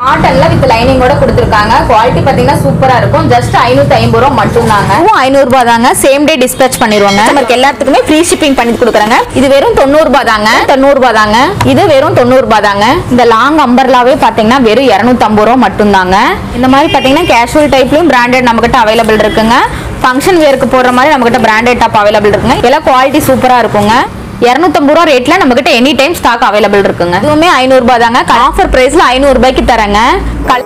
காட்டன்ல with லைனிங்கோட கொடுத்துருக்காங்க quality பாத்தீங்கன்னா சூப்பரா இருக்கும் ஜஸ்ட் ஐநூத்தி ஐம்பது ரூபா மட்டும் தாங்க ஐநூறு ரூபாய் தாங்க சேம் டே டிஸ்பேச் பண்ணிடுவாங்க நமக்கு எல்லாத்துக்குமே ஃப்ரீ ஷிப்பிங் பண்ணி கொடுக்குறாங்க இது வெறும் தொண்ணூறு ரூபாய் தாங்க தொண்ணூறு ரூபாய் தாங்க இது வெறும் தொண்ணூறு ரூபாய் தாங்க இந்த லாங் அம்பர்லாவே பாத்தீங்கன்னா வெறும் இருநூத்தி ஐம்பது ரூபா மட்டும் தாங்க இந்த மாதிரி பாத்தீங்கன்னா கேஷுவல் டைப்லயும் பிராண்டட் நம்ம கிட்ட அவைலபிள் இருக்குங்க ஃபங்க்ஷன் வேருக்கு போடுற மாதிரி நம்ம கிட்ட பிராண்டட் டாப் அவைலபிள் இருக்குங்க எல்லாம் குவாலிட்டி சூப்பரா இருக்குங்க இரநூத்தம்பது ரூபா ரேட்ல நம்ம கிட்ட எனி டைம் ஸ்டாக் அவைலபிள் இருக்குங்க இதுவுமே ஐநூறு ரூபாய் தாங்க ஆஃபர் பிரைஸ்ல ஐநூறு ரூபாய்க்கு தரேங்க கல்-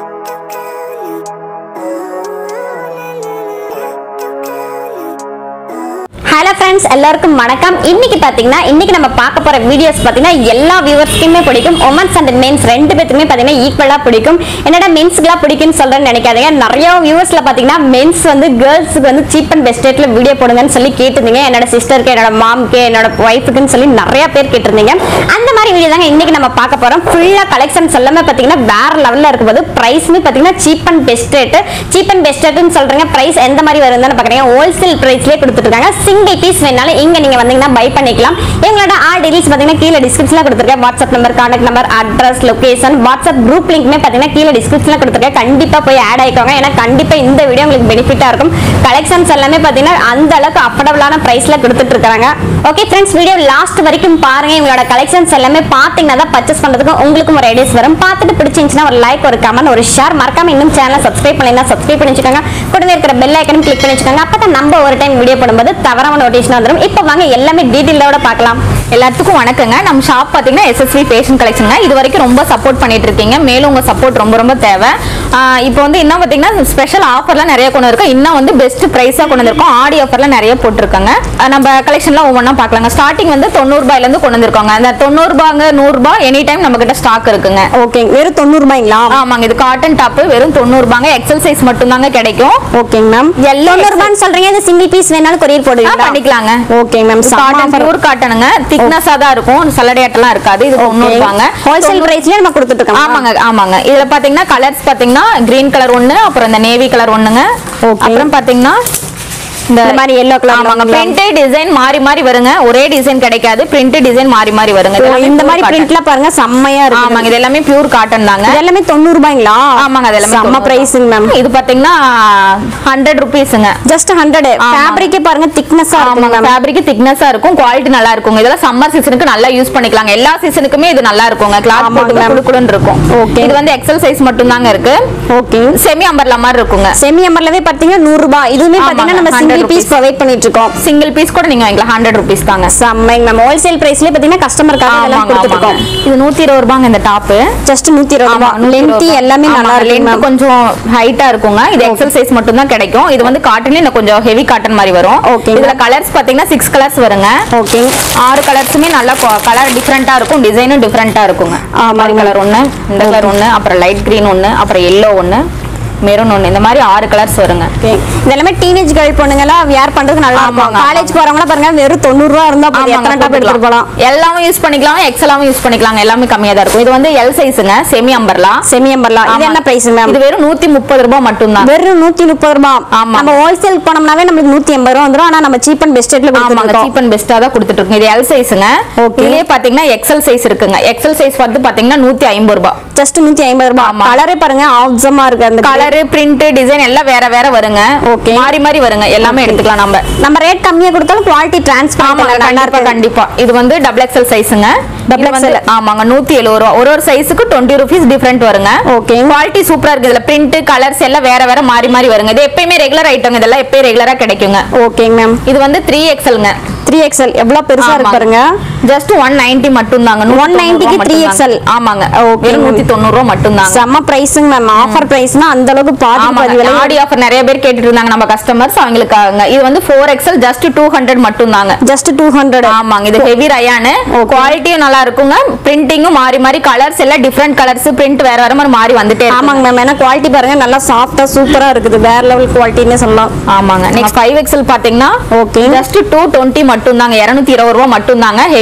ஹலோ ஃப்ரெண்ட்ஸ் எல்லாருக்கும் வணக்கம் இன்னைக்கு பாத்தீங்கன்னா இன்னைக்கு நம்ம பார்க்க போற வீடியோஸ் பாத்தீங்கன்னா எல்லா வியூவர்ஸ்க்குமே பிடிக்கும் உமன்ஸ் அண்ட் மென்ஸ் ரெண்டு பேத்துக்குமே பாத்தீங்கன்னா ஈக்குவலா பிடிக்கும் என்னடா மென்ஸ்க்குலாம் பிடிக்கும்னு சொல்றேன்னு நினைக்காதீங்க நிறைய வியூவர்ஸ்ல பாத்தீங்கன்னா மென்ஸ் வந்து கேர்ள்ஸுக்கு வந்து சீப் அண்ட் பெஸ்ட் ரேட்ல வீடியோ போடுங்கன்னு சொல்லி கேட்டிருந்தீங்க என்னோட சிஸ்டருக்கு என்னோட மாம்க்கு என்னோட ஒய்ஃபுக்குன்னு சொல்லி நிறைய பேர் கேட்டிருந்தீங்க அந்த மாதிரி வீடியோ தாங்க இன்னைக்கு நம்ம பார்க்க போறோம் ஃபுல்லா கலெக்ஷன்ஸ் எல்லாமே பாத்தீங்கன்னா வேற லெவல்ல இருக்கும்போது பிரைஸ்மே பாத்தீங்கன்னா cheap and best rate cheap and best ரேட்னு சொல்றீங்க பிரைஸ் எந்த மாதிரி வருதுன்னு பாக்குறீங்க ஹோல்சேல் பிரைஸ்லயே கொடுத்துட்டு இருக்காங்க சிங்கிள் பீஸ் வேணாலும் இங்க நீங்க வந்தீங்கன்னா பை பண்ணிக்கலாம் எங்களோட ஆல் டீடைல்ஸ் பாத்தீங்கன்னா கீழே டிஸ்கிரிப்ஷன்ல கொடுத்துருக்கேன் WhatsApp number contact number address location WhatsApp group லிங்க்மே பாத்தீங்கன்னா கீழே டிஸ்கிரிப்ஷன்ல கொடுத்துருக்கேன் கண்டிப்பா போய் ஆட் ஆயிக்கோங்க ஏன்னா கண்டிப்பா இந்த வீடியோ உங்களுக்கு பெனிஃபிட்டா இருக்கும் கலெக்ஷன்ஸ் எல்லாமே பாத்தீங்கன்னா அந்த அளவுக்கு அஃபோர்டபுளான பிரைஸ்ல கொடுத்துட்டு இருக்காங்க ஓகே ஃப்ரெண்ட்ஸ் வீடியோ லாஸ்ட் வரைக்கும் பாருங்க எங்களோட கலெக்ஷன்ஸ் எல்லாமே பாத்தீங்கன்னா தான் பர்ச்சேஸ் பண்றதுக்கு உங்களுக்கும் ஒரு ஐடியாஸ் வரும் பார்த்துட்டு பிடிச்சிருந்துச்சுன்னா ஒரு லைக் ஒரு கமெண்ட் ஒரு ஷேர் மறக்காம இன்னும் சேனலை சப்ஸ்கிரைப் பண்ணலைன்னா சப்ஸ்கிரைப் பண்ணி வச்சுக்கோங்க கூடவே இருக்கிற பெல் ஐக்கனும் கிளிக் பண்ணி வச்சுக்கோங்க அப்பதான் நம்ம ஒரு டைம் வீடியோ போடும்போது தவறாம நோட்டிஃபிகேஷன் வந்துடும் இப்போ வாங்க எல்லாமே டீட்டெயிலோட பார்க்கலாம் எல்லாத்துக்கும் வணக்கங்க நம்ம ஷாப் பாத்தீங்கன்னா எஸ்எஸ்வி பேஷன் கலெக்ஷன் இது வரைக்கும் ரொம்ப சப்போர்ட் பண்ணிட்டு இருக்கீங்க மேலும் உங்க சப்போர்ட் ரொம்ப ரொம்ப தேவை ஆஹ் இப்போ வந்து இன்னும் பாத்தீங்கன்னா ஸ்பெஷல் ஆஃபர்லாம் நிறைய கொண்டு இருக்கோம் இன்னும் வந்து பெஸ்ட் பிரைஸா கொண்டு வந்திருக்கோம் ஆடி ஆஃபர்ல நிறைய போட்டிருக்காங்க ஆஹ் நம்ம கலெக்ஷன்லாம் ஒவ்வொன்றா பார்க்கலாங்க ஸ்டார்டிங் வந்து தொண்ணூறு ரூபாயில இருந்து கொண்டு வந்திருக்காங்க அந்த தொண்ணூறு ரூபாங்க நூறு ரூபாய் எனி டைம் நம்ம கிட்ட ஸ்டாக் இருக்குங்க ஓகே வெறும் தொண்ணூறு ரூபாய்ங்களா ஆமாங்க இது காட்டன் டாப் வெறும் தொண்ணூறு ரூபாங்க எக்ஸல் சைஸ் மட்டும் தாங்க கிடைக்கும் ஓகேங்க மேம் எல்லாம் தொண்ணூறு ரூபான்னு சொல்றீங்க இது சிங்கிள் பீஸ் வேணாலும் கொரியர் ஆ, போடுவீங்களா பண்ணிக்கலாங்க ஓகேங்க மேம் காட்டன் பியூர் காட்டனுங்க திக்னஸா தான் இருக்கும் சல்லடையாட்டெல்லாம் இருக்காது இது தொண்ணூறு ரூபாங்க ஹோல்சேல் பிரைஸ்லயே நம்ம கொடுத்துட்டு இருக்கோம் ஆமாங்க ஆமாங்க இதுல பாத்தீங்கன்னா கலர்ஸ் பாத்தீங்கன்னா கிரீன் கலர் ஒண்ணு அப்புறம் இந்த நேவி கலர் ஒண்ணுங்க Okay. அப்புறம் பாத்தீங்கன்னா இந்த இந்த மாதிரி yellow colour ஆமாங்க வருங்களா? பிரிண்டட் டிசைன் மாறி மாறி வருங்க ஒரே டிசைன் கிடைக்காது பிரிண்டட் டிசைன் மாறி மாறி வருங்க இது எல்லாமே இந்த pure மாதிரி cotton. பிரிண்ட்ல பாருங்க செம்மையா இருக்கு ஆமாங்க இது எல்லாமே பியூர் காட்டன் தாங்க இது எல்லாமே தொண்ணூறு ரூபாய்ங்களா ஆமாங்க அது எல்லாமே செம்ம 90 பிரைஸுங்க மேம் இது பாத்தீங்கன்னா ஹண்ட்ரட் ருபீஸுங்க ஜஸ்ட் ஹண்ட்ரட் ஆமா. ஃபேப்ரிக்கே பாருங்க திக்னஸா ஆமாங்க இருக்குங்க மேம் ஃபேப்ரிக் திக்னஸா இருக்கும் குவாலிட்டி நல்லா இருக்குங்க இதெல்லாம் சம்மர் சீசனுக்கு நல்லா யூஸ் பண்ணிக்கலாங்க எல்லா சீசனுக்குமே இது நல்லா இருக்குங்க கிளாத் ஆமாங்க போட்டு ma'am. குடுக்குடுன்னு இருக்கும் Okay. இது வந்து எக்ஸல் சைஸ் மட்டும் தாங்க இருக்கு ஓகே செமி அம்பர்லா மாதிரி இருக்குங்க செமி எம்பர்லவே பாத்தீங்கன்னா நூறு ரூபாய் இதுவுமே ஆமாங்க, பாத்தீங்கன்னா நம்ம 100 சிங்கிள் பீஸ் rupees. ப்ரொவைட் பண்ணிட்டு இருக்கோம் சிங்கிள் பீஸ் கூட நீங்க வாங்கிக்கலாம் ஹண்ட்ரட் ருபீஸ் தாங்க செம்மைங்க மேம் ஹோல்சேல் பிரைஸ்லயே பாத்தீங்கன்னா கஸ்டமருக்காக எல்லாம் ஆமாங்க, கொடுத்துட்டு ஆமாங்க. இருக்கோம் இது நூத்தி இருபது ரூபாங்க இந்த டாப் ஜஸ்ட் நூத்தி இருபது ரூபாய் லென்த் எல்லாமே நல்லா இருக்கு லென்த் மேம் கொஞ்சம் ஹைட்டா இருக்குங்க இது எக்ஸல் சைஸ் மட்டும் தான் கிடைக்கும் இது வந்து காட்டன்ல இன்னும் கொஞ்சம் ஹெவி காட்டன் மாதிரி வரும் Okay. இதுல கலர்ஸ் பாத்தீங்கன்னா சிக்ஸ் கலர்ஸ் வருங்க ஓகே ஆறு கலர்ஸுமே நல்லா கலர் டிஃப்ரெண்டா இருக்கும் டிசைனும் டிஃப்ரெண்டா இருக்குங்க ஆமாங்க. கலர் ஒண்ணு இந்த கலர் ஒண்ணு அப்புறம் லைட் கிரீன் ஒண்ணு அப்புறம் எல்லோ ஒண்ணு மெரூன் ஒண்ணு இந்த மாதிரி ஆறு கலர்ஸ் வருங்க ஓகே இதெல்லாமே டீனேஜ் கேர்ள் பொண்ணுங்கலாம் வியர் பண்றதுக்கு நல்லா இருக்கும் ஆமாங்க, காலேஜ் போறவங்கள பாருங்க வெறும் தொண்ணூறு ரூபா இருந்தா போதும் ஆமாங்க, எத்தனை டாப் எடுத்துட்டு போலாம் எல்லாமே யூஸ் பண்ணிக்கலாம் எக்ஸலாவும் யூஸ் பண்ணிக்கலாம் எல்லாமே கம்மியா தான் இருக்கும் இது வந்து எல் சைஸுங்க செமி அம்பர்லா செமி எம்பர்லாம் இது என்ன பிரைஸ் மேம் இது வெறும் நூத்தி முப்பது ரூபாய் மட்டும்தான் வெறும் நூத்தி முப்பது ரூபாய் ஆமாங்க. நம்ம ஹோல்சேல் போனோம்னாவே நம்மளுக்கு நூத்தி எண்பது ரூபா வந்துரும் ஆனா நம்ம சீப் அண்ட் பெஸ்ட் ரேட்ல ஆமாங்க கொடுத்துருக்கோம் சீப் அண்ட் பெஸ்டா தான் கொடுத்துட்டு இருக்கோம் இது எல் சைஸுங்க Okay. இதுலயே பாத்தீங்கன்னா எக்ஸல் சைஸ் இருக்குங்க எக்ஸல் சைஸ் வந்து பாத்தீங்கன்னா நூத்தி ஐம்பது ரூபாய் ஜஸ்ட் நூத்தி ஐம்பது ரூபாய் ஆமா. கலரே பாருங்க ஆப்சமா இருக்கு அந்த கலரு பிரிண்ட் டிசைன் எல்லாம் வேற வேற வருங்க Okay. மாறி மாறி வருங்க எல்லாமே எடுத்துக்கலாம் நம்ம நம்ம ரேட் கம்மியா கொடுத்தாலும் குவாலிட்டி ஆமாங்க டிரான்ஸ்பர் நல்லா கண்டிப்பா இருக்கு கண்டிப்பா இது வந்து டபுள் எக்ஸல் சைஸுங்க Double XL. ஆமாங்க நூத்தி எழுபது ரூபா ஒரு ஒரு சைஸுக்கு டுவெண்ட்டி ருபீஸ் டிஃபரெண்ட் வருங்க Okay. குவாலிட்டி சூப்பரா இருக்கு இதுல பிரிண்ட் கலர்ஸ் எல்லாம் வேற வேற மாறி மாறி வருங்க இது எப்பயுமே ரெகுலர் ஐட்டம் இதெல்லாம் எப்பயும் ரெகுலரா கிடைக்குங்க ஓகேங்க மேம் இது வந்து த்ரீ எக்ஸல்ங்க த்ரீ எக்ஸ்எல் எவ்வளவு பெருசா இருக்கு பாருங்க ஜஸ்ட் ஒன் நைன்டி மட்டும் தாங்க 190 க்கு 3XL. ஆமாங்க Okay. வெறும் நூத்தி தொண்ணூறு ரூபா மட்டும் தாங்க செம்ம பிரைஸுங்க மேம் ஆஃபர் பிரைஸ்னா அந்த அளவுக்கு பாதி பாதி ஆமாங்க விலை ஆடி ஆஃபர் நிறைய பேர் கேட்டுட்டு இருந்தாங்க நம்ம கஸ்டமர்ஸ் அவங்களுக்காக இது வந்து four XL just two hundred மட்டும் தாங்க ஜஸ்ட் டூ ஹண்ட்ரட் ஆமாங்க இது ஹெவி ரயானு குவாலிட்டியும் நல்லா இருக்குங்க பிரிண்டிங்கும் மாறி மாறி கலர்ஸ் எல்லாம் டிஃப்ரெண்ட் கலர்ஸ் பிரிண்ட் வேற வேற மாதிரி மாறி வந்துட்டே இருக்கு ஆமாங்க மேம் ஏன்னா குவாலிட்டி பாருங்க நல்லா சாஃப்டா சூப்பரா இருக்குது வேற லெவல் குவாலிட்டின்னு சொல்லலாம் ஆமாங்க நெக்ஸ்ட் ஃபைவ் எக்ஸல் பாத்தீங்கன்னா Okay. ஜஸ்ட் டூ டுவெண்ட்டி மட்டும் தாங்க இருநூத்தி இருபது ரூபா மட்டும் தாங்க ஹெவி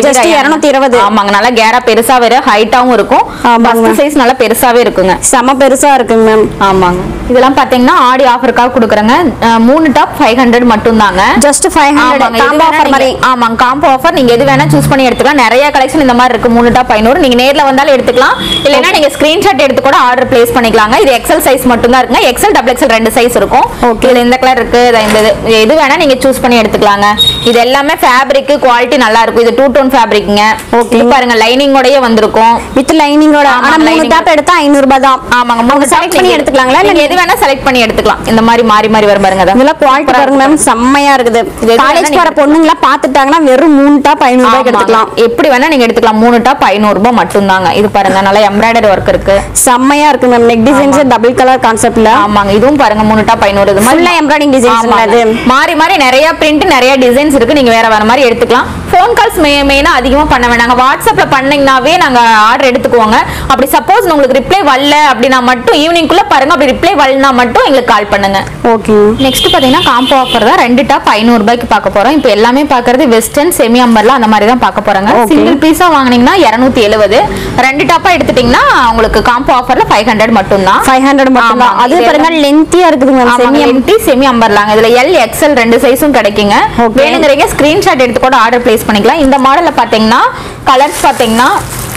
Just 220. ஆமாங்க நல்லா கேரா பெருசா வேற ஹைட்டாவும் இருக்கும் ஆமாங்க. சைஸ் நல்லா பெருசாவே இருக்குங்க செம பெருசா இருக்குங்க மேம் ஆமாங்க இதெல்லாம் பாத்தீங்கன்னா ஆடி ஆஃபருக்காக கொடுக்குறேங்க அஹ் மூணு டாப் ஃபைவ் ஹண்ட்ரட் மட்டும் தாங்க ஜஸ்ட் ஃபைவ் ஹண்ட்ரட் ஆமாங்க, எது காம்போ வேணா ஆஃபர் மாதிரி நீங்க- ஆமாங்க காம்போ ஆஃபர் நீங்க எது வேணா சூஸ் பண்ணி எடுத்துக்கலாம் நிறைய கலெக்ஷன் இந்த மாதிரி இருக்கு மூணு டாப் ஐநூறு நீங்க நேர்ல வந்தாலும் எடுத்துக்கலாம் இல்லைன்னா நீங்க ஸ்கிரீன்ஷாட் எடுத்து கூட ஆர்டர் பிளேஸ் பண்ணிக்கலாங்க இது எக்ஸல் சைஸ் மட்டும் தான் இருக்குங்க எக்ஸல் டபுள் எக்ஸல் ரெண்டு சைஸ் இருக்கும் Okay. இதுல இந்த கலர் இருக்கு இது இந்த இது எது வேணா நீங்க சூஸ் பண்ணி எடுத்துக்கலாங்க இது எல்லாமே ஃபேப்ரிக் குவாலிட்டி நல்லா இருக்கும் இது டூ டோன் ஃபேப்ரிக்ங்க Okay. இது பாருங்க லைனிங்கோடயே வந்திருக்கும் வித் லைனிங்கோட ஆமா, ஆனா மூணு lining. டாப் எடுத்தா ஐநூறு ரூபாய் தான் ஆமாங்க மூணு அவங்க select பண்ணி எடுத்துக்கலாங்களா? இல்ல இல்ல எது வேணா செலக்ட் பண்ணி எடுத்துக்கலாம் இந்த மாதிரி மாறி மாறி வரும் பாருங்க அதான். இதெல்லாம் குவாலிட்டி பாருங்க மேம் செம்மையா இருக்குது இது எது காலேஜ் வேணா போற நீங்க- பொண்ணுங்களா பாத்துட்டாங்கன்னா வெறும் மூணு டாப் ஐநூறு ரூபாய்க்கு ஆமாங்க. எடுத்துக்கலாம் எப்படி வேணா நீங்க எடுத்துக்கலாம் மூணு டாப் ஐநூறு ரூபாய் மட்டும்தாங்க இது பாருங்க நல்லா எம்ப்ராய்டரி ஒர்க் இருக்கு செம்மையா இருக்கு ma'am neck designs double colour கான்செப்ட்ல ஆமாங்க இதுவும் பாருங்க மூணு டாப் ஐநூறு இது மாதிரி ஃபுல்லா எம்ப்ராய்டிங் டிசைன்ஸ் ஆமாங்க. அது மாறி மாறி நிறைய பிரிண்ட் நிறைய டிசைன்ஸ் இருக்கு நீங்க வேற வேற மாதிரி எடுத்துக்கலாம் ஃபோன் கால்ஸ் மெயினா அதிகமா பண்ண வேண்டாங்க வாட்ஸ்அப்ல பண்ணீங்கன்னாவே நாங்க ஆர்டர் எடுத்துக்குவோங்க அப்படி சப்போஸ் உங்களுக்கு ரிப்ளை வரல அப்படின்னா மட்டும் ஈவினிங் குள்ள பாருங்க அப்படி ரிப்ளை வரலனா மட்டும் எங்களுக்கு கால் பண்ணுங்க ஓகே நெக்ஸ்ட் பாத்தீங்கன்னா காம்போ ஆஃபர் தான் ரெண்டு டாப் ஐநூறு ரூபாய்க்கு பார்க்க போறோம் இப்போ எல்லாமே பார்க்கறது வெஸ்டர்ன் செமி அம்பர்ல அந்த மாதிரி தான் பார்க்க போறாங்க Okay. சிங்கிள் பீஸா வாங்குனீங்கன்னா இருநூத்தி எழுபது ரெண்டு டாப்பா எடுத்துட்டீங்கன்னா உங்களுக்கு காம்போ ஆஃபர்ல ஃபைவ் ஹண்ட்ரட் மட்டும் தான் ஃபைவ் ஹண்ட்ரட் மட்டும் தான் ஆமாங்க. அது இது பாருங்க லென்த்தியா இருக்குது மேம் செமி எம்டி செமி அம்பர்லாங்க இதுல எல் எக்ஸ்எல் ரெண்டு சைஸும் கிடைக்குங்க Okay. வேணுங்கிறீங்க ஸ்கிரீன்ஷாட் எடுத்து கூட ஆர்டர் பிளேஸ் பண்ணிக்கலாம் இந்த மாடல்ல பாத்தீங்கன்னா கலர்ஸ் பாத்தீங்கன்னா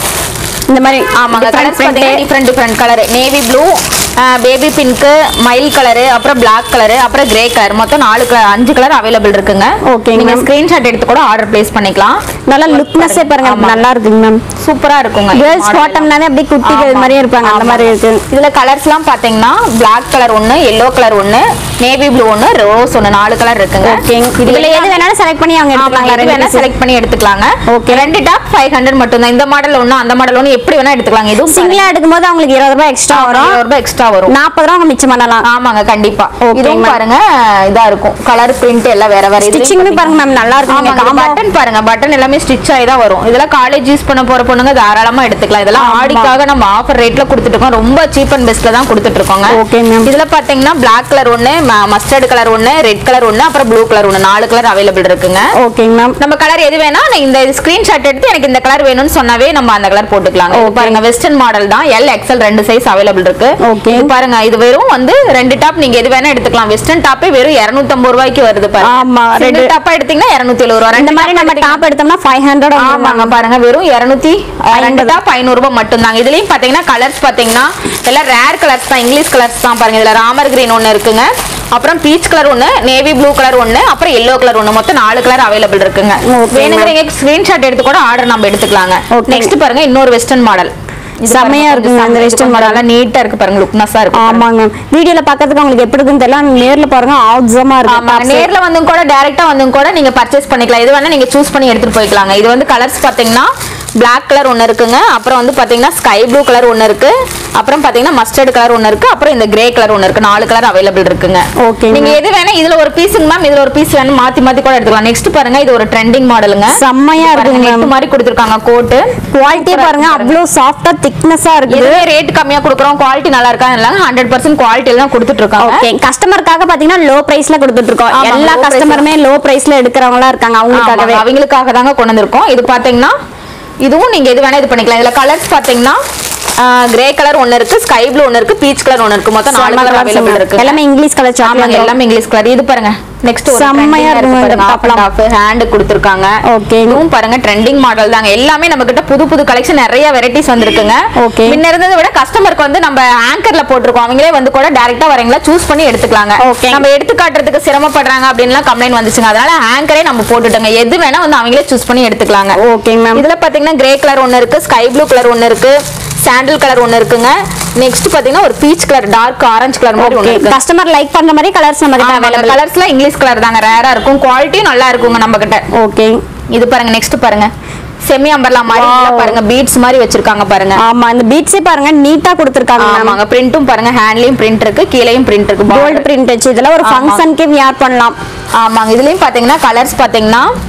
இந்த மாதிரி ஆமாங்க different கலர்ஸ் print. பாத்தீங்கன்னா different different colour navy blue baby pink மயில் கலர் அப்புறம் பிளாக் கலர் அப்புறம் கிரே கலர் மொத்தம் நாலு கலர் அஞ்சு கலர் அவைலபிள் இருக்குங்க Okay, நீங்க ma'am. ஸ்கிரீன்ஷாட் எடுத்து கூட ஆர்டர் பிளேஸ் பண்ணிக்கலாம் நல்லா லுக்னஸே பாருங்க ஆமா. நல்லா இருக்குங்க மேம் சூப்பரா இருக்குங்க இந்த கேர்ள்ஸ் model. பாட்டம்னாவே அப்படியே குட்டிகள் ஆமா. மாதிரியே இருப்பாங்க அந்த ஆமா. மாதிரி இருக்கு இதுல கலர்ஸ்லாம் பாத்தீங்கன்னா பிளாக் கலர் ஒண்ணு எல்லோ கலர் ஒண்ணு நேவி ப்ளூ ஒண்ணு ரோஸ் ஒண்ணு நாலு கலர் இருக்குங்க ஓகே இதுல எது வேணாலும் செலக்ட் பண்ணி அவங்க ஆமாங்க, எடுத்துக்கலாம் எது வேணா செலக்ட் பண்ணி எடுத்துக்கலாங்க Okay. ரெண்டு டாப் ஃபைவ் ஹண்ட்ரட் மட்டும் தான் இந்த மாடல் ஒண்ணு அந்த மாடல் ஒண்ணு எப்படி வேணா எடுத்துக்கலாங்க இதுவும் சிங்கிளா எடுக்கும்போது அவங்களுக்கு இருபது ரூபாய் எக்ஸ்ட்ரா வரும் ரூபாய் எக்ஸ்ட்ரா வரும் நாற்பது ரூபா அவங்க மிச்சம் பண்ணலாம் ஆமாங்க கண்டிப்பா Okay, இதுவும் ma'am. பாருங்க இதா இருக்கும் கலர் பிரிண்ட் எல்லாம் வேற வேற ஸ்டிச்சிங்குமே பாருங்க மேம் நல்லா இருக்குங்க காம்போ பட்டன் பாருங்க பட்டன் எல்லாமே ஸ்டிச் ஆகி தான் வரும் இதெல்லாம் காலேஜ் யூஸ் பண்ண போற பொண்ணுங்க தாராளமா எடுத்துக்கலாம் இதெல்லாம் ஆமா. ஆடிக்காக நம்ம ஆஃபர் ரேட்ல கொடுத்துட்டு இருக்கோம் ரொம்ப சீப் அண்ட் பெஸ்ட்ல தான் கொடுத்துட்டு இருக்கோங்க Okay, ma'am. இதுல பாத்தீங்கன்னா பிளாக் கலர் ஒண்ணு மஸ்டர்ட் கலர் ஒண்ணு ரெட் கலர் ஒண்ணு அப்புறம் ப்ளூ கலர் ஒண்ணு நாலு கலர் அவைலபிள் இருக்குங்க ஓகேங்க மேம் நம்ம கலர் எது வேணா நான் இந்த ஸ்கிரீன்ஷாட் எடுத்து எனக்கு இந்த கலர் வேணும்னு சொன்னாவே நம்ம அந்த கலர் போட்டுக்கலாம் இது Okay. பாருங்க வெஸ்டர்ன் மாடல் தான் எல் எக்ஸ்எல் ரெண்டு சைஸ் அவைலபிள் இருக்கு Okay. இது பாருங்க இது வெறும் வந்து ரெண்டு டாப் நீங்க எது வேணா எடுத்துக்கலாம் வெஸ்டர்ன் டாப்பே வெறும் 250 ரூபாய்க்கு வருது பாருங்க ஆமா, ரெண்டு ரெண்டு- டாப்பா எடுத்தீங்கன்னா 270 ரூபாய் இந்த ரெண்டு மாதிரி நம்ம டாப் எடுத்தோம்னா ஃபைவ் ஹண்ட்ரட் ஆமாங்க பாருங்க வெறும் 200 ரெண்டு டாப் 500 ரூபாய் மட்டும் தாங்க இதுலயும் பாத்தீங்கன்னா கலர்ஸ் பாத்தீங்கன்னா எல்லாம் ரேர் கலர்ஸ் தான் இங்கிலீஷ் கலர்ஸ் தான் பாருங்க இதுல ராமர் கிரீன் ஒன்னு இருக்குங்க அப்புறம் பீச் கலர் ஒன்னு நேவி ப்ளூ கலர் ஒன்னு அப்புறம் எல்லோ கலர் ஒன்னு மொத்தம் நாலு கலர் அவைலபிள் இருக்குங்க Okay, வேணுங்கிறீங்க ஸ்கிரீன்ஷாட் எடுத்து கூட ஆர்டர் நம்ம எடுத்துக்கலாங்க Okay. நெக்ஸ்ட் பாருங்க இன்னொரு வெஸ்டர்ன் மாடல் செமையா இருக்குங்க இந்த western model. நல்லா நீட்டா இருக்கு பாருங்க லுக்னஸா இருக்கு பாருங்க. ஆமாங்க மேம் வீடியோல பாக்கிறதுக்கு உங்களுக்கு எப்படி இருக்குன்னு தெரியல ஆனா நேர்ல பாருங்க ஆப்சமா ஆமா இருக்கு நேர்ல வந்து கூட டைரக்டா வந்து கூட நீங்க பர்ச்சேஸ் பண்ணிக்கலாம் இது வேணா நீங்க சூஸ் பண்ணி எடுத்துட்டு போய்க்கலாங்க இது வந்து கலர்ஸ் பாத்தீங்கன்னா Black கலர் ஒன்னு இருக்குங்க அப்புறம் வந்து பாத்தீங்கன்னா ஸ்கை ப்ளூ கலர் ஒன்னு இருக்கு அப்புறம் பாத்தீங்கன்னா மஸ்டர்ட் கலர் ஒன்னு இருக்கு அப்புறம் இந்த கிரே கலர் ஒன்னு இருக்கு நாலு கலர் அவைலபிள் இருக்குங்க Okay, நீங்க எது வேணா இதுல ஒரு பீஸுங்க மேம் இதுல ஒரு பீஸ் வேணும் மாத்தி மாத்தி கூட எடுத்துக்கலாம் நெக்ஸ்ட் பாருங்க இது ஒரு ட்ரெண்டிங் மாடலுங்க செம்மையா இருக்குங்க மேம் நெட் மாதிரி கொடுத்துருக்காங்க கோட்டு குவாலிட்டியே பாருங்க அவ்வளோ சாஃப்டா திக்னஸா இருக்குது எதுவே ரேட் கம்மியா கொடுக்குறோம் குவாலிட்டி நல்லா இருக்கா இல்ல ஹண்ட்ரட் பர்சன்ட் குவாலிட்டியில தான் கொடுத்துட்டு இருக்காங்க ஓகே கஸ்டமருக்காக பாத்தீங்கன்னா லோ பிரைஸ்ல கொடுத்துட்டு இருக்கோம் ஆமாங்க, எல்லா low price கஸ்டமருமே லோ பிரைஸ்ல எடுக்கிறவங்களா இருக்காங்க அவங்களுக்காகவே ஆமாங்க, அவங்களுக்காக தாங்க கொண்டு வந்திருக்கோம் இது பாத்தீங்கன்னா இதுவும் நீங்க எது வேணா இது பண்ணிக்கலாம் இதுல கலர்ஸ் பாத்தீங்கன்னா கிரே கலர் ஒன்னு இருக்கு ஸ்கை ப்ளூ ஒன்னு இருக்கு பீச் கலர் ஒன்னு இருக்கு மொத்தம் நாலு கலர் அவைலபிள் இருக்கு எல்லாமே இங்கிலீஷ் கலர் ஆமாங்க சாக்லேட் எல்லாமே இங்கிலீஷ் கலர் இது பாருங்க நெக்ஸ்ட் செம்மையா இருக்குங்க இந்த topலாம். ஹேண்ட் கொடுத்துருக்காங்க Okay. இதுவும் பாருங்க ட்ரெண்டிங் மாடல் தாங்க எல்லாமே நம்ம கிட்ட புது புது கலெக்ஷன் நிறைய வெரைட்டிஸ் வந்திருக்குங்க Okay. முன்ன இருந்ததை விட கஸ்டமருக்கு வந்து நம்ம ஆங்கர்ல போட்டிருக்கோம் அவங்களே வந்து கூட டைரக்டா வரீங்களா சூஸ் பண்ணி எடுத்துக்கலாங்க Okay. நம்ம எடுத்து காட்டுறதுக்கு சிரமப்படுறாங்க அப்படின்லாம் கம்ப்ளைண்ட் வந்துச்சுங்க அதனால ஆங்கரே நம்ம போட்டுட்டோங்க எது வேணா வந்து அவங்களே சூஸ் பண்ணி எடுத்துக்கலாங்க ஓகேங்க மேம் இதுல பாத்தீங்கன்னா கிரே கலர் ஒன்னு இருக்கு ஸ்கை ப்ளூ கலர் ஒன்னு இருக்கு சாண்டில் கலர் ஒன்னு இருக்குங்க நெக்ஸ்ட் பாத்தீங்கன்னா ஒரு peach colour dark orange colour மாதிரி ஒன்னு இருக்கு கஸ்டமர் லைக் பண்ற மாதிரி கலர்ஸ் நம்ம கிட்ட அவைலபிள் கலர்ஸ்ல இங்கிலீஷ் கலர் தாங்க ரேரா இருக்கும் குவாலிட்டியும் நல்லா இருக்குங்க நம்ம கிட்ட ஓகே இது பாருங்க நெக்ஸ்ட் பாருங்க செமி அம்பர்லா மாதிரி Wow. இதுல பாருங்க பீட்ஸ் மாதிரி வச்சிருக்காங்க பாருங்க ஆமா இந்த பீட்ஸே பாருங்க நீட்டா கொடுத்துருக்காங்க மேம் ஆமாங்க பிரிண்ட்டும் பாருங்க ஹேண்ட்லயும் பிரிண்ட் இருக்கு கீழேயும் பிரிண்ட் இருக்கு கோல்டு border. பிரிண்ட் வச்சு இதெல்லாம் ஒரு ஆமா. ஃபங்க்ஷனுக்கு வியர் பண்ணலாம் ஆமாங்க இதுலயும் பாத்தீங்கன்னா கலர்ஸ் பாத்தீங்கன்னா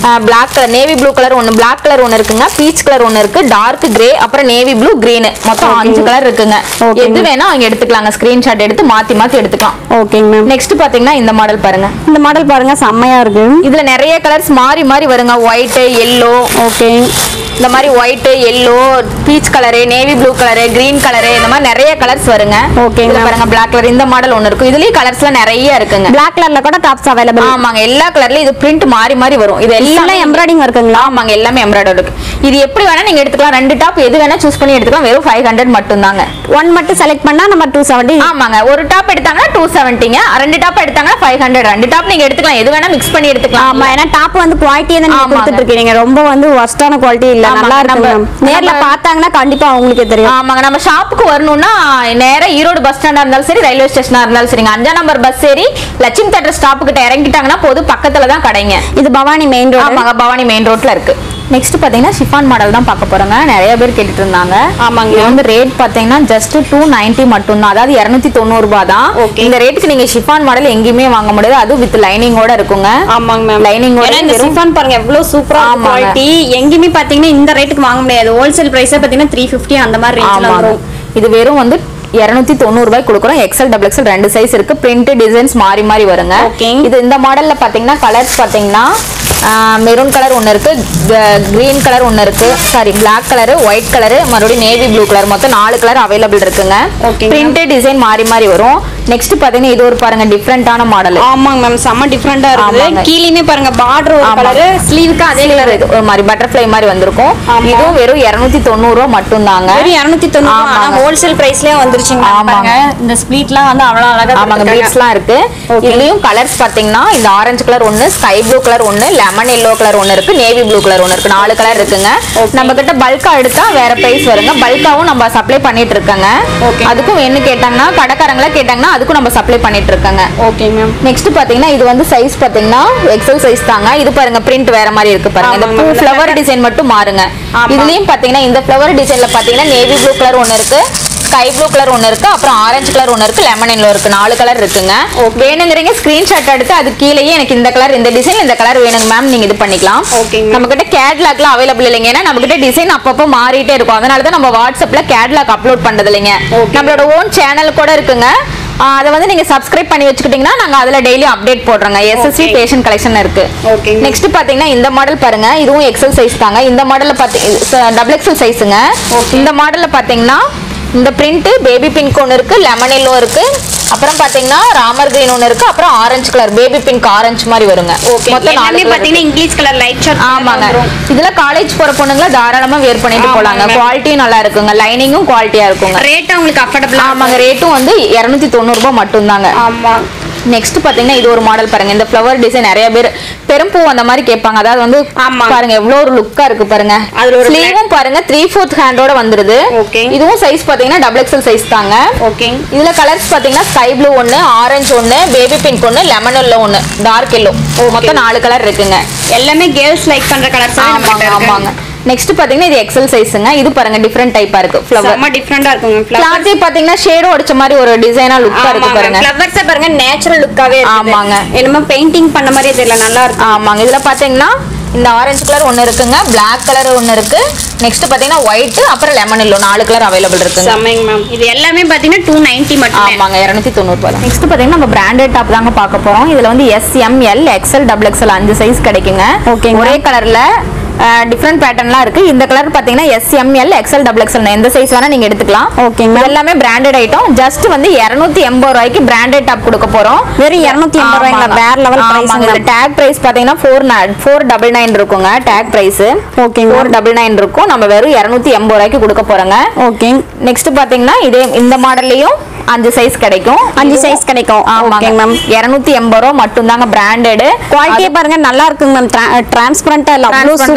black colour navy blue colour ஒன்று பிளாக் கலர் ஒன்று இருக்குங்க பீச் கலர் ஒன்று இருக்கு டார்க் கிரே அப்புறம் நேவி ப்ளூ கிரீன் மொத்தம் Okay. அஞ்சு கலர் இருக்குங்க Okay. எது வேணா அவங்க எடுத்துக்கலாங்க ஸ்கிரீன்ஷாட் எடுத்து மாத்தி மாத்தி எடுத்துக்கலாம் ஓகேங்க மேம் நெக்ஸ்ட் பாத்தீங்கன்னா இந்த மாடல் பாருங்க இந்த மாடல் பாருங்க செம்மையா இருக்கு இதுல நிறைய கலர்ஸ் மாறி மாறி வருங்க ஒயிட் எல்லோ ஓகே இந்த மாதிரி white yellow peach colour navy blue colour green colour இந்த மாதிரி நிறைய கலர்ஸ் வருங்க Okay, இதுல ma'am. பாருங்க பிளாக் கலர் இந்த மாடல் ஒன்று இருக்கும் இதுலயும் கலர்ஸ்லாம் நிறைய இருக்குங்க பிளாக் கலர்ல கூட டாப்ஸ் அவைலபிள் ஆமாங்க எல்லா கலர்லயும் இது பிரிண்ட் மாறி மாறி வரும் இது எல்லாம் எல்லாமே எம்ப்ராய்டிங் இருக்குங்களா ஆமாங்க எல்லாமே எம்ப்ராய்டரி இருக்கு இது எப்படி வேணா நீங்க எடுத்துக்கலாம் ரெண்டு டாப் எது வேணா சூஸ் பண்ணி எடுத்துக்கலாம் வெறும் ஃபைவ் ஹண்ட்ரட் மட்டும் தாங்க ஒன் மட்டும் செலக்ட் பண்ணா நம்ம டூ செவன்டி ஆமாங்க ஒரு டாப் எடுத்தாங்கன்னா டூ செவன்ட்டிங்க ரெண்டு டாப் எடுத்தாங்கன்னா ஃபைவ் ஹண்ட்ரட் ரெண்டு டாப் நீங்க எடுத்துக்கலாம் எது வேணா மிக்ஸ் பண்ணி எடுத்துக்கலாம் ஆமா ஏன்னா டாப் வந்து குவாலிட்டியே தான் நீங்க ஆமாங்க. கொடுத்துட்டு இருக்கீங்க ரொம்ப வந்து ஒர்ஸ்டான குவாலிட்டி இல்ல ஆமாங்க, நல்லா இருக்கு நம்ம- மேம் நேர்ல நம்ம- பார்த்தாங்கன்னா கண்டிப்பா அவங்களுக்கே தெரியும் ஆமாங்க நம்ம ஷாப்புக்கு வரணும்னா நேரா ஈரோடு பஸ் ஸ்டாண்டா இருந்தாலும் சரி ரயில்வே ஸ்டேஷனா இருந்தாலும் சரிங்க அஞ்சா நம்பர் பஸ் ஏறி லட்சுமி தேட்டர் ஸ்டாப்பு கிட்ட இறங்கிட்டாங்கன்னா போது பக்கத்துல தான் கடைங்க இது பவானி மெயின் ரோடு ஆமாங்க பவானி மெயின் ரோட்ல இருக்கு நெக்ஸ்ட் பாத்தீங்கன்னா ஷிஃபான் மாடல் தான் பார்க்க போறோங்க நிறைய பேர் கேட்டுட்டு இருந்தாங்க ஆமாங்க. இது வந்து ரேட் பாத்தீங்கன்னா ஜஸ்ட் டூ நைன்டி மட்டும் தான் அதாவது இருநூத்தி தொண்ணூறு ரூபாய் தான் Okay. இந்த ரேட்டுக்கு நீங்க ஷிஃபான் மாடல் எங்கேயுமே வாங்க முடியாது அது வித் லைனிங்கோட இருக்குங்க ஆமாங்க மேம் Lining ஓட ஏன்னா இந்த வெறும்- சிஃபான் பாருங்க எவ்வளவு சூப்பரா ஆமாங்க. குவாலிட்டி எங்கேயுமே பாத்தீங்கன்னா இந்த ரேட்டுக்கு வாங்க முடியாது ஹோல்சேல் பிரைஸே பாத்தீங்கன்னா த்ரீ ஃபிஃப்டி அந்த மாதிரி ரேஞ்சில் ஆமாங்க வரும் இது வெறும் வந்து இருநூத்தி தொண்ணூறு ரூபாய் கொடுக்குறோம் எக்ஸல் டபுள் எக்ஸல் ரெண்டு சைஸ் இருக்கு பிரிண்ட் டிசைன்ஸ் மாறி மாறி வருங்க Okay. இது இந்த மாடல்ல பாத்தீங்கன்னா கலர்ஸ் பாத்தீங்கன்னா மெரூன் கலர் ஒன்று இருக்கு கிரீன் கலர் ஒன்று இருக்கு sorry black colour white colour மறுபடியும் நேவி ப்ளூ கலர் மொத்தம் நாலு கலர் அவைலபிள் இருக்குங்க Okay. பிரிண்ட் டிசைன் மாறி மாறி வரும் நெக்ஸ்ட் பாத்தீங்கன்னா இது ஒரு பாருங்க டிஃப்ரெண்டான மாடல் ஆமாங்க மேம் செம்ம டிஃப்ரெண்டா இருக்குது ஆமாங்க. கீழயுமே பாருங்க பார்டர் ஒரு ஆமா. கலர் ஸ்லீவுக்கு அதே கலர் கலர் இது ஒரு மாதிரி பட்டர்ஃப்ளை மாதிரி வந்திருக்கும் ஆமா. இதுவும் வெறும் இருநூத்தி தொண்ணூறு ரூபா மட்டும் தாங்க வெறும் இரநூத்தி தொண்ணூறு ஆனா ஆமாங்க. ஹோல்சேல் பிரைஸ்லயே வந்துருச்சுங்க ஆமாங்க. பாருங்க இந்த ஸ்ப்ளீட்லாம் வந்து அவ்வளவு அழகா ஆமாங்க கொடுத்திருக்காங்க. பீட்ஸ்லாம் இருக்கு Okay. இதுலயும் கலர்ஸ் பாத்தீங்கன்னா இந்த ஆரஞ்சு கலர் ஒன்னு ஸ்கை ப்ளூ கலர் ஒன்னு லெமன் எல்லோ கலர் ஒன்னு இருக்கு நேவி ப்ளூ கலர் ஒன்னு இருக்கு நாலு கலர் இருக்குங்க Okay. நம்ம கிட்ட பல்கா எடுத்தா வேற பிரைஸ் வருங்க பல்காவும் நம்ம சப்ளை பண்ணிட்டு இருக்கோங்க Okay. அதுக்கும் என்ன கேட்டாங்கன்னா கடைக்காரங்கள கேட்டாங்கன்னா அதுக்கும் நம்ம சப்ளை பண்ணிட்டு இருக்கோங்க ஓகே மேம் நெக்ஸ்ட் பாத்தீங்கன்னா இது வந்து சைஸ் பாத்தீங்கன்னா எக்ஸல் சைஸ் தாங்க இது பாருங்க பிரிண்ட் வேற மாதிரி இருக்கு பாருங்க இந்த ஆமாங்க. பூ இந்த ஃப்ளவர் டிசைன் மட்டும் மாறுங்க ஆமா. இதுலயும் பாத்தீங்கன்னா இந்த ஃப்ளவர் டிசைன்ல பாத்தீங்கன்னா நேவி ப்ளூ கலர் ஒன்னு இருக்கு ஸ்கை ப்ளூ கலர் ஒன்னு இருக்கு அப்புறம் ஆரஞ்சு கலர் ஒன்னு இருக்கு லெமன் எல்லோ இருக்கு நாலு கலர் இருக்குங்க வேணுங்கிறீங்க ஸ்கிரீன்ஷாட் எடுத்து அது கீழேயே எனக்கு இந்த கலர் இந்த டிசைன் இந்த கலர் வேணுங்க மேம் நீங்க இது பண்ணிக்கலாம் Okay, ma'am. நம்ம கிட்ட கேட்லாக்லாம் அவைலபிள் இல்லைங்க ஏன்னா நம்ம கிட்ட டிசைன் அப்பப்போ மாறிட்டே இருக்கும் அதனால தான் நம்ம வாட்ஸ்அப்ல கேட்லாக் அப்லோட் பண்றது இல்லைங்க Okay. நம்மளோட ஓன் சேனல் கூட இருக்குங்க ஆஹ் அதை வந்து நீங்க சப்ஸ்கிரைப் பண்ணி வச்சுக்கிட்டீங்கன்னா நாங்க அதுல டெய்லி அப்டேட் போடுறோங்க எஸ்எஸ்சி Okay. பேஷன் கலெக்ஷன் இருக்கு Okay. நெக்ஸ்ட் பாத்தீங்கன்னா இந்த மாடல் பாருங்க இதுவும் எக்ஸல் சைஸ் தாங்க இந்த மாடல்ல பாத்தீங்க டபுள் எக்ஸல் சைஸுங்க இந்த மாடல்ல பாத்தீங்கன்னா இந்த பிரிண்ட் பேபி பிங்க் ஒன்று இருக்கு லெமன் எல்லோ இருக்கு அப்புறம் பாத்தீங்கன்னா ராமர் கிரீன் ஒன்று இருக்கு அப்புறம் orange colour baby pink orange மாதிரி வருங்க மொத்தம் நாலு எல்லாமே colour பாத்தீங்கன்னா இங்கிலீஷ் கலர் லைட் ஷர்ட் ஆமாங்க இதுல காலேஜ் போற பொண்ணுங்களா தாராளமா வேர் பண்ணிட்டு ஆமாங்க. போலாங்க குவாலிட்டியும் நல்லா இருக்குங்க லைனிங்கும் குவாலிட்டியா இருக்குங்க ரேட் உங்களுக்கு அஃபோர்டபுளா ஆமாங்க ரேட்டும் வந்து இருநூத்தி தொண்ணூறு ரூபாய் மட்டும்தாங்க ஆமா நெக்ஸ்ட் பாத்தீங்கன்னா இது ஒரு மாடல் பாருங்க இந்த ஃப்ளவர் டிசைன் நிறைய பேர் பெரும்பூ அந்த மாதிரி கேட்பாங்க அதாவது வந்து ஆமா. பாருங்க எவ்வளவு ஒரு லுக்கா இருக்கு பாருங்க அதுல ஒரு ஸ்லீவும் பாருங்க த்ரீ ஃபோர்த் ஹேண்டோட வந்துருது Okay. இதுவும் சைஸ் பாத்தீங்கன்னா டபுள் எக்ஸல் சைஸ் தாங்க ஓகே இதுல கலர்ஸ் பாத்தீங்கன்னா ஸ்கை ப்ளூ ஒன்னு ஆரஞ்சு ஒன்னு பேபி பிங்க் ஒன்னு லெமன் எல்லோ ஒன்னு டார்க் எல்லோ மொத்தம் நாலு கலர் இருக்குங்க எல்லாமே கேர்ள்ஸ் லைக் பண்ற கலர்ஸ் ஆமாங்க ஆமாங்க நெக்ஸ்ட் பாத்தீங்கன்னா இது எக்ஸல் சைஸ்ங்க இது பாருங்க டிஃப்ரெண்ட் டைப்பா இருக்கு ஃப்ளவர் செம்ம டிஃபரெண்டா இருக்குங்க ஃப்ளவர் கிளாத்தே பாத்தீங்கன்னா ஷேடும் அடிச்ச மாதிரி ஒரு டிசைனா லுக்கா இருக்கு பாருங்க ஃப்ளவர்ஸ் பாருங்க நேச்சுரல் லுக்காவே இருக்கு ஆமாங்க. என்னமோ பெயிண்டிங் பண்ண மாதிரியே தெரியல நல்லா இருக்கு ஆமாங்க இதுல பாத்தீங்கன்னா இந்த ஆரஞ்சு கலர் ஒன்னு இருக்குங்க Black கலர் ஒன்னு இருக்கு நெக்ஸ்ட் பாத்தீங்கன்னா ஒயிட் அப்புறம் லெமன் எல்லோ நாலு கலர் அவைலபிள் இருக்குங்க செம்மைங்க மேம் இது எல்லாமே பாத்தீங்கன்னா டூ நைன்டி மட்டுமே ஆமாங்க இரநூத்தி தொண்ணூறு ரூபாய் நெக்ஸ்ட் பாத்தீங்கன்னா நம்ம பிராண்டட் டாப் தாங்க பார்க்க போறோம் இதுல வந்து S M L XL double XL அஞ்சு சைஸ் கிடைக்குங்க ஓகேங்க. ஒரே கலர்ல டிஃப்ரெண்ட் பேட்டர்ன்லாம் இருக்கு இந்த கலர் பாத்தீங்கன்னா S M L XL double XL எந்த சைஸ் வேணா நீங்க எடுத்துக்கலாம் ஓகேங்க. இது எல்லாமே பிராண்டட் ஐட்டம் ஜஸ்ட் வந்து இருநூத்தி எண்பது ரூபாய்க்கு பிராண்டட் டாப் கொடுக்க போறோம் வெறும் 280 ரூபாய்ங்களா? வேற level price ங்க. டேக் பிரைஸ் பாத்தீங்கன்னா ஃபோர் ஃபோர் டபுள் நைன் இருக்குங்க டேக் பிரைஸ் ஓகேங்க. ஃபோர் டபுள் நைன் இருக்கும் நம்ம வெறும் இருநூத்தி எண்பது ரூபாய்க்கு கொடுக்க போறோங்க ஓகே நெக்ஸ்ட் பாத்தீங்கன்னா இதே இந்த மாடல்லையும் அஞ்சு சைஸ் கிடைக்கும் அஞ்சு size கிடைக்கும். ஆமாங்க Okay, ma'am. இருநூத்தி எண்பது ரூபா மட்டும் தாங்க பிராண்டட் குவாலிட்டியே பாருங்க நல்லா இருக்குங்க மேம் டிரான்ஸ்பரண்டா இல்ல அவ்வளவு சூப்பரா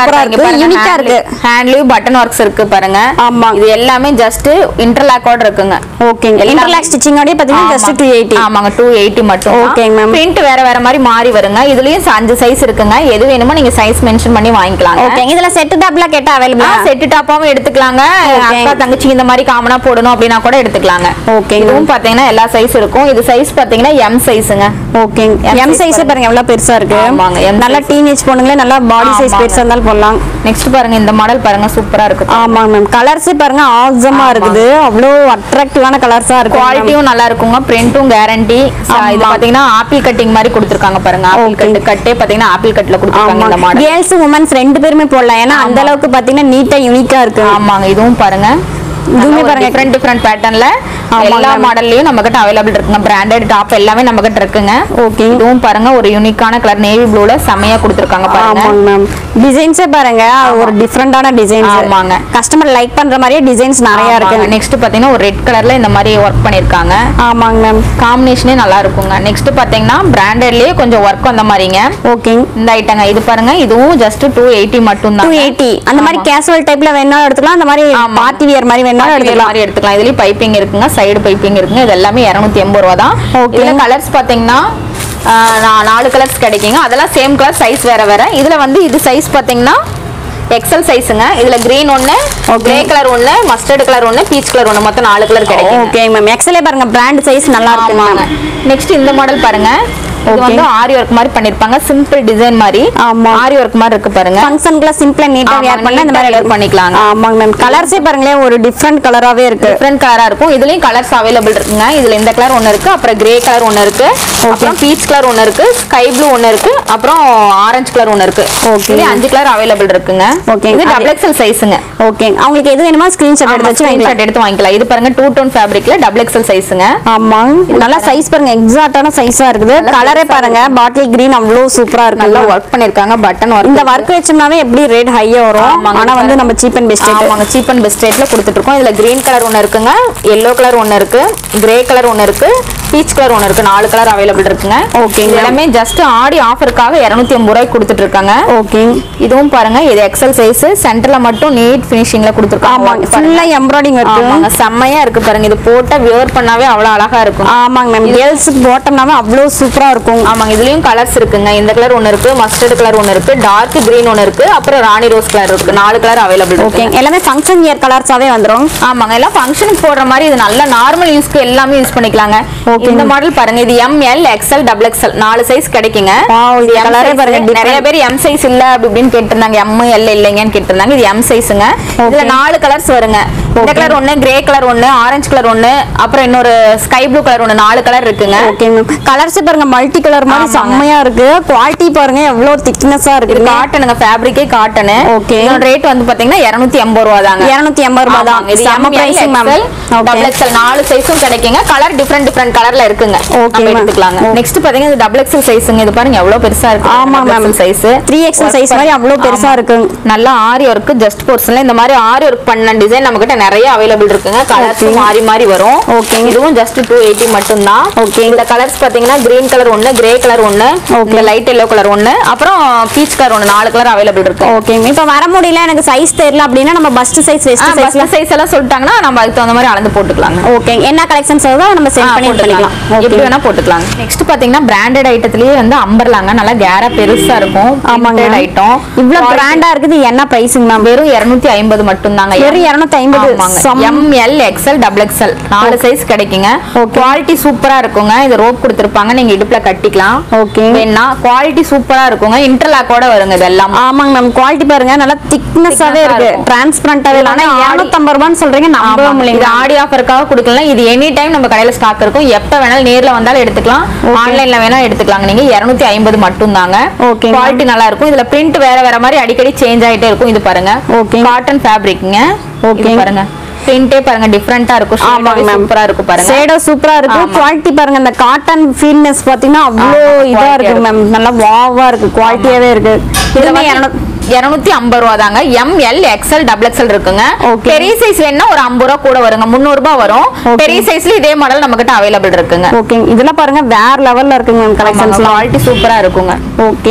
சூப்பரா இருக்கு யூனிக்கா இருக்கு ஹேண்ட்லயும் பட்டன் ஒர்க்ஸ் இருக்கு பாருங்க ஆமா. இது எல்லாமே ஜஸ்ட் இன்டர்லாக்கோட இருக்குங்க ஓகேங்க எல்லாமே- இன்டர்லாக் ஸ்டிச்சிங்கோடய பாத்தீங்கன்னா ஜஸ்ட் ஆமா. டூ எயிட்டி ஆமாங்க டூ எயிட்டி மட்டும் Okay, ma'am. பிரிண்ட் வேற வேற மாதிரி மாறி வருங்க இதுலயும் அஞ்சு சைஸ் இருக்குங்க எது வேணுமோ நீங்க சைஸ் மென்ஷன் பண்ணி வாங்கிக்கலாங்க ஓகே இதுல செட் டாப்ல கேட்டா அவைலபிளா செட்டு டாப்பாவும் எடுத்துக்கலாங்க Okay. அக்கா தங்கச்சி இந்த மாதிரி காமனா போடணும் அப்படின்னா கூட எடுத்துக்கலாங்க Okay, இதுவும் பாத்தீங்கன்னா எல்லா சைஸ் இருக்கும் இது சைஸ் பாத்தீங்கன்னா எம் சைஸுங்க ஓகேங்க M எம் size சைஸ் பாருங்க எவ்வளவு பெருசா இருக்கு ஆமாங்க, M நல்லா size. டீனேஜ் பொண்ணுங்களே நல்லா பாடி சைஸ் ஆமாங்க. பெருசா இருந்தாலும் போடலாம் நெக்ஸ்ட் பாருங்க இந்த மாடல் பாருங்க சூப்பரா இருக்கு ஆமாங்க மேம் கலர்ஸே பாருங்க ஆசமா இருக்குது அவ்வளோ அட்ராக்டிவான கலர்ஸா இருக்கு குவாலிட்டியும் நல்லா இருக்குங்க பிரிண்டும் கேரண்டி இது ஆமா. பாத்தீங்கன்னா ஆப்பிள் கட்டிங் மாதிரி கொடுத்துருக்காங்க பாருங்க ஆப்பிள் Okay. கட்டு கட்டே பாத்தீங்கன்னா ஆப்பிள் கட்ல கொடுத்துருக்காங்க இந்த மாடல் கேர்ள்ஸ் உமன்ஸ் ரெண்டு பேருமே போடலாம் ஏன்னா அந்த அளவுக்கு பாத்தீங்கன்னா நீட்டா யூனிக்கா இருக்கு ஆமாங்க இதுவும் பாருங்க இதுவுமே பாருங்க. டிஃப்ரெண்ட் டிஃப்ரெண்ட் பேட்டர்ன்ல ஆமாங்க. எல்லா மாடல்லயும் நம்ம கிட்ட அவைலபிள் இருக்குங்க பிராண்டட் டாப் எல்லாமே நம்ம கிட்ட இருக்குங்க ஓகே இதுவும் பாருங்க ஒரு யூனிக்கான கலர் நேவி ப்ளூல செமையா கொடுத்துருக்காங்க பாருங்க ஆமாங்க மேம் டிசைன்ஸே பாருங்க ஒரு டிஃப்ரெண்டான டிசைன்ஸ் ஆமாங்க. கஸ்டமர் லைக் பண்ற மாதிரியே டிசைன்ஸ் நிறைய இருக்கு நெக்ஸ்ட் பாத்தீங்கன்னா ஒரு ரெட் கலர்ல இந்த மாதிரி ஒர்க் பண்ணிருக்காங்க ஆமாங்க மேம் காம்பினேஷனே நல்லா இருக்குங்க நெக்ஸ்ட் பாத்தீங்கன்னா பிராண்டட்லயே கொஞ்சம் ஒர்க் அந்த மாதிரிங்க ஓகேங்க இந்த ஐட்டங்க இது பாருங்க இதுவும் ஜஸ்ட் டூ எயிட்டி மட்டும் டூ தான் எயிட்டி அந்த மாதிரி கேஷுவல் டைப்ல வேணாலும் எடுத்துக்கலாம் அந்த மாதிரி ஆமா. பார்ட்டி வியர் மாதிரி வேணாலும் எடுத்துக்கலாம் மாதிரி எடுத்துக்கலாம் இதுலயும் பைப்பிங் இருக்குங்க சைடு பைப்பிங் இருக்குங்க இது எல்லாமே இருநூத்தி எண்பது ரூபா தான் Okay. இதுல கலர்ஸ் பாத்தீங்கன்னா ஆஹ், நா- நாலு கலர்ஸ் கிடைக்குங்க அதெல்லாம் சேம் கலர் சைஸ் வேற வேற இதுல வந்து இது சைஸ் பாத்தீங்கன்னா எக்ஸல் சைஸுங்க இதுல கிரீன் ஒண்ணு கிரே கலர் ஒண்ணு மஸ்டர்ட் கலர் ஒண்ணு பீச் கலர் ஒண்ணு மொத்தம் நாலு கலர் கிடைக்கும் ஓகே மேம் எக்ஸலே பாருங்க பிராண்ட் சைஸ் நல்லா இருக்கு ஆமாங்க நெக்ஸ்ட் இந்த மாடல் பாருங்க இது Okay. வந்து ஆரி ஒர்க் மாதிரி பண்ணிருப்பாங்க சிம்பிள் டிசைன் மாதிரி ஆமா. ஆரி ஒர்க் மாதிரி இருக்கு பாருங்க ஃபங்க்ஷனுக்குள்ள சிம்பிளா நீட்டா ஆமா, வேர் பண்ணா இந்த neat ஆ மாதிரி wear பண்ணிக்கலாங்க. ஆமாங்க மேம் கலர்ஸே பாருங்களேன் ஒரு டிஃப்ரெண்ட் கலராவே இருக்கு டிஃப்ரெண்ட் கலரா இருக்கும் இதுலயும் கலர்ஸ் அவைலபிள் இருக்குங்க இதுல இந்த கலர் ஒன்னு இருக்கு அப்புறம் கிரே கலர் ஒன்னு இருக்கு அப்புறம் பீச் கலர் ஒன்னு இருக்கு ஸ்கை ப்ளூ ஒன்னு இருக்கு அப்புறம் ஆரஞ்சு கலர் ஒன்னு இருக்கு Okay. இதுல அஞ்சு கலர் அவைலபிள் இருக்குங்க Okay. இது அது- டபுள் எக்ஸல் சைஸுங்க ஓகே அவங்களுக்கு எது வேணுமோ ஸ்கிரீன்ஷாட் எடுத்து வச்சு வாங்கிக்கலாம் ஸ்கிரீன்ஷாட் எடுத்து வாங்கிக்கலாம் இது பாருங்க டூ டோன் ஃபேப்ரிக்ல டபுள் எக்ஸல் சைஸுங்க ஆமா நல்லா சைஸ் பாருங்க எக்ஸாக்டான சைஸா இருக்குது கலரே பாருங்க பாட்டில் கிரீன் அவ்வளோ சூப்பரா நல்லா இருக்கு ஒர்க் பண்ணிருக்காங்க பட்டன் ஒர்க் இந்த ஒர்க் வச்சோம்னாவே எப்படி ரேட் ஹையா வரும் ஆமாங்க. ஆனா வந்து நம்ம சீப் அண்ட் பெஸ்ட் ஆமாங்க சீப் அண்ட் பெஸ்ட் ரேட்ல கொடுத்துட்டு இருக்கோம் இதுல கிரீன் கலர் ஒன்னு இருக்குங்க எல்லோ கலர் ஒன்னு இருக்கு கிரே கலர் ஒன்னு இருக்கு பீச் கலர் ஒன்னு இருக்கு நாலு கலர் அவைலபிள் இருக்குங்க ஓகேங்க. இது எல்லாமே ஜஸ்ட் ஆடி ஆஃபருக்காக 250 ஐம்பது ரூபாய்க்கு கொடுத்துட்டு இருக்காங்க ஓகே இதுவும் பாருங்க இது எக்ஸல் சைஸ் சென்டர்ல மட்டும் நீட் ஃபினிஷிங்ல கொடுத்துருக்காங்க ஆமாங்க work பாருங்க. ஃபுல்லா எம்ப்ராய்டிங் இருக்கு ஆமாங்க செம்மையா இருக்கு பாருங்க இது போட்டா வியர் பண்ணாவே அவ்வளவு அழகா இருக்கும் ஆமாங்க மேம் கேர்ள்ஸுக்கு போட்டோம்னாவே அவ்வளோ சூப்பரா இருக்கும் ஆமாங்க இதுலயும் கலர்ஸ் இருக்குங்க இந்த கலர் ஒன்னு இருக்கு மஸ்டர்ட் கலர் ஒன்னு இருக்கு டார்க் கிரீன் ஒன்னு இருக்கு அப்புறம் ராணி ரோஸ் கலர் இருக்கு நாலு கலர் அவைலபிள் ஓகே இருக்கு எல்லாமே ஃபங்க்ஷன் இயர் கலர்ஸாவே வந்துரும் ஆமாங்க எல்லாம் ஃபங்க்ஷனுக்கு போடுற மாதிரி இது நல்ல நார்மல் யூஸ்க்கு எல்லாமே யூஸ் பண்ணிக்கலாங்க Okay. இந்த மாடல் பாருங்க இது M L XL double XL நாலு சைஸ் கிடைக்குங்க Wow, இந்த இது M colour ஏ size. பாருங்க, different. நிறைய பேர் எம் சைஸ் இல்ல அப்படி இப்படின்னு கேட்டிருந்தாங்க எம் எல் இல்லைங்கன்னு கேட்டிருந்தாங்க இது எம் சைஸுங்க இதுல Okay. நாலு கலர்ஸ் வருங்க இந்த கலர் ஒண்ணு கிரே கலர் ஒண்ணு ஆரஞ்சு கலர் ஒண்ணு அப்புறம் இன்னொரு ஸ்கை ப்ளூ கலர் ஒண்ணு நாலு கலர் இருக்குங்க ஓகே மேம் கலர்ஸ் பாருங்க மல்டி கலர் மாதிரி ஆமாங்க. செம்மையா இருக்கு குவாலிட்டி பாருங்க எவ்வளவு திக்னஸா இது இருக்கு காட்டனுங்க ஃபேப்ரிக்கே காட்டனு Okay. இதோட ரேட் வந்து பாத்தீங்கன்னா 250 எண்பது ரூபா தாங்க இருநூத்தி எண்பது ரூபாய் தான் ஆமாங்க. இது செம்ம ML, pricing ma'am XL, double XL நாலு சைஸும் கிடைக்குங்க கலர் டிஃபரெண்ட் டிஃபரெண்ட் கலர்ல இருக்குங்க Okay, நம்ம ma'am. எடுத்துக்கலாங்க Okay. நெக்ஸ்ட் பாத்தீங்கன்னா இது டபுள் எக்ஸல் சைஸுங்க இது பாருங்க எவ்வளவு பெருசா இருக்கு ஆமா, ma'am. Size three XL size மாதிரி அவ்வளோ பெருசா இருக்கு நல்லா ஆரி ஒர்க் ஜஸ்ட் போர்ஷன்ல இந்த மாதிரி ஆரி ஒர்க் பண்ண டிசைன் நம்ம கிட்ட நிறைய அவைலபிள் இருக்குங்க கலர்ஸ் Okay. மாறி மாறி வரும் Okay. இதுவும் ஜஸ்ட் டூ எயிட்டி மட்டும் தான் Okay. இந்த கலர்ஸ் பாத்தீங்கன்னா கிரீன் கலர் ஒண்ணு கிரே கலர் ஒண்ணு Okay. இந்த லைட் எல்லோ கலர் ஒண்ணு அப்புறம் பீச் கலர் ஒண்ணு நாலு கலர் அவைலபிள் இருக்கு ஓகே இப்ப வர முடியல எனக்கு சைஸ் தெரியல அப்படின்னா நம்ம பஸ்ட் சைஸ் வெஸ்ட் சைஸ்ல சைஸ் எல்லாம் சொல்லிட்டாங்கன்னா நம்ம அதுக்கு தகுந்த மாதிரி அளந்து போட்டுக்கலாங்க ஓகே என்ன கலெக்ஷன்ஸ் வருதோ நம்ம சென்ட் பண்ணி பண்ணிக்கலாம் எப்படி ஓகே வேணா போட்டுக்கலாம் நெக்ஸ்ட் பாத்தீங்கன்னா பிராண்டட் ஐட்டத்திலேயே வந்து அம்பர்லாங்க நல்லா கேரா பெருசா இருக்கும் ஆமாங்க ஐட்டம் இவ்ளோ கிராண்டா இருக்குது என்ன பிரைஸுங்க மேம் வெறும் 250 ஐம்பது மட்டும் தாங்க வெறும் 250 செம்ம- M L XL double XL நாலு சைஸ் கிடைக்குங்க Okay. குவாலிட்டி சூப்பரா இருக்குங்க இது ரோப் கொடுத்துருப்பாங்க நீங்க இடுப்புல கட்டிக்கலாம் Okay. வேணா குவாலிட்டி சூப்பரா இருக்குங்க இன்டர்லாக்கோட வருங்க இது எல்லாம் ஆமாங்க மேம் குவாலிட்டி பாருங்க நல்லா திக்னஸாவே Thickness-ஆ இருக்கு இருக்கும். டிரான்ஸ்பரண்டாவே இல்லை ஆனா இது ஆடி- 250 ரூபான்னு சொல்றீங்க நம்பவே ஆமாங்க. இது முடியல ஆடி ஆஃபருக்காக கொடுக்கலாம் இது எனி டைம் நம்ம கடையில ஸ்டாக் இருக்கும் எப்ப வேணாலும் நேர்ல வந்தாலும் எடுத்துக்கலாம் ஆன்லைன்ல வேணா எடுத்துக்கலாங்க நீங்க 250 ஐம்பது மட்டும் தாங்க Okay. குவாலிட்டி நல்லா இருக்கும் இதுல பிரிண்ட் வேற வேற மாதிரி அடிக்கடி சேஞ்ச் ஆயிட்டே இருக்கும் இது பாருங்க Okay. Cotton ஃபேப்ரிக்ங்க Okay. இது பாருங்க பிரிண்டே பாருங்க டிஃபரெண்டா இருக்கும் ஆமாங்க மேம் சூப்பரா இருக்கும் பாருங்க சேடோ சூப்பரா இருக்கு ஆமா. குவாலிட்டி பாருங்க இந்த காட்டன் ஃபீல்னஸ் பாத்தீங்கன்னா அவ்வளோ ஆமா, இதா quality இருக்கு இருக்கும். மேம் நல்லா வாவா இருக்கு குவாலிட்டியாவே இருக்கு இதுல இதுமே வந்து இரநூ- இருநூத்தி ஐம்பது ரூபா தாங்க M L XL double XL இருக்குங்க Okay. பெரிய சைஸ் வேணும்னா ஒரு ஐம்பது ரூபா கூட வருங்க முந்நூறு ரூபாய் வரும் Okay. பெரிய சைஸ்ல இதே மாடல் நம்ம கிட்ட அவைலபிள் இருக்குங்க ஓகேங்க இதெல்லாம் பாருங்க வேற லெவல்ல இருக்குங்க மேம் கலெக்ஷன்ஸ்லாம் குவாலிட்டி சூப்பரா இருக்குங்க ஓகேங்க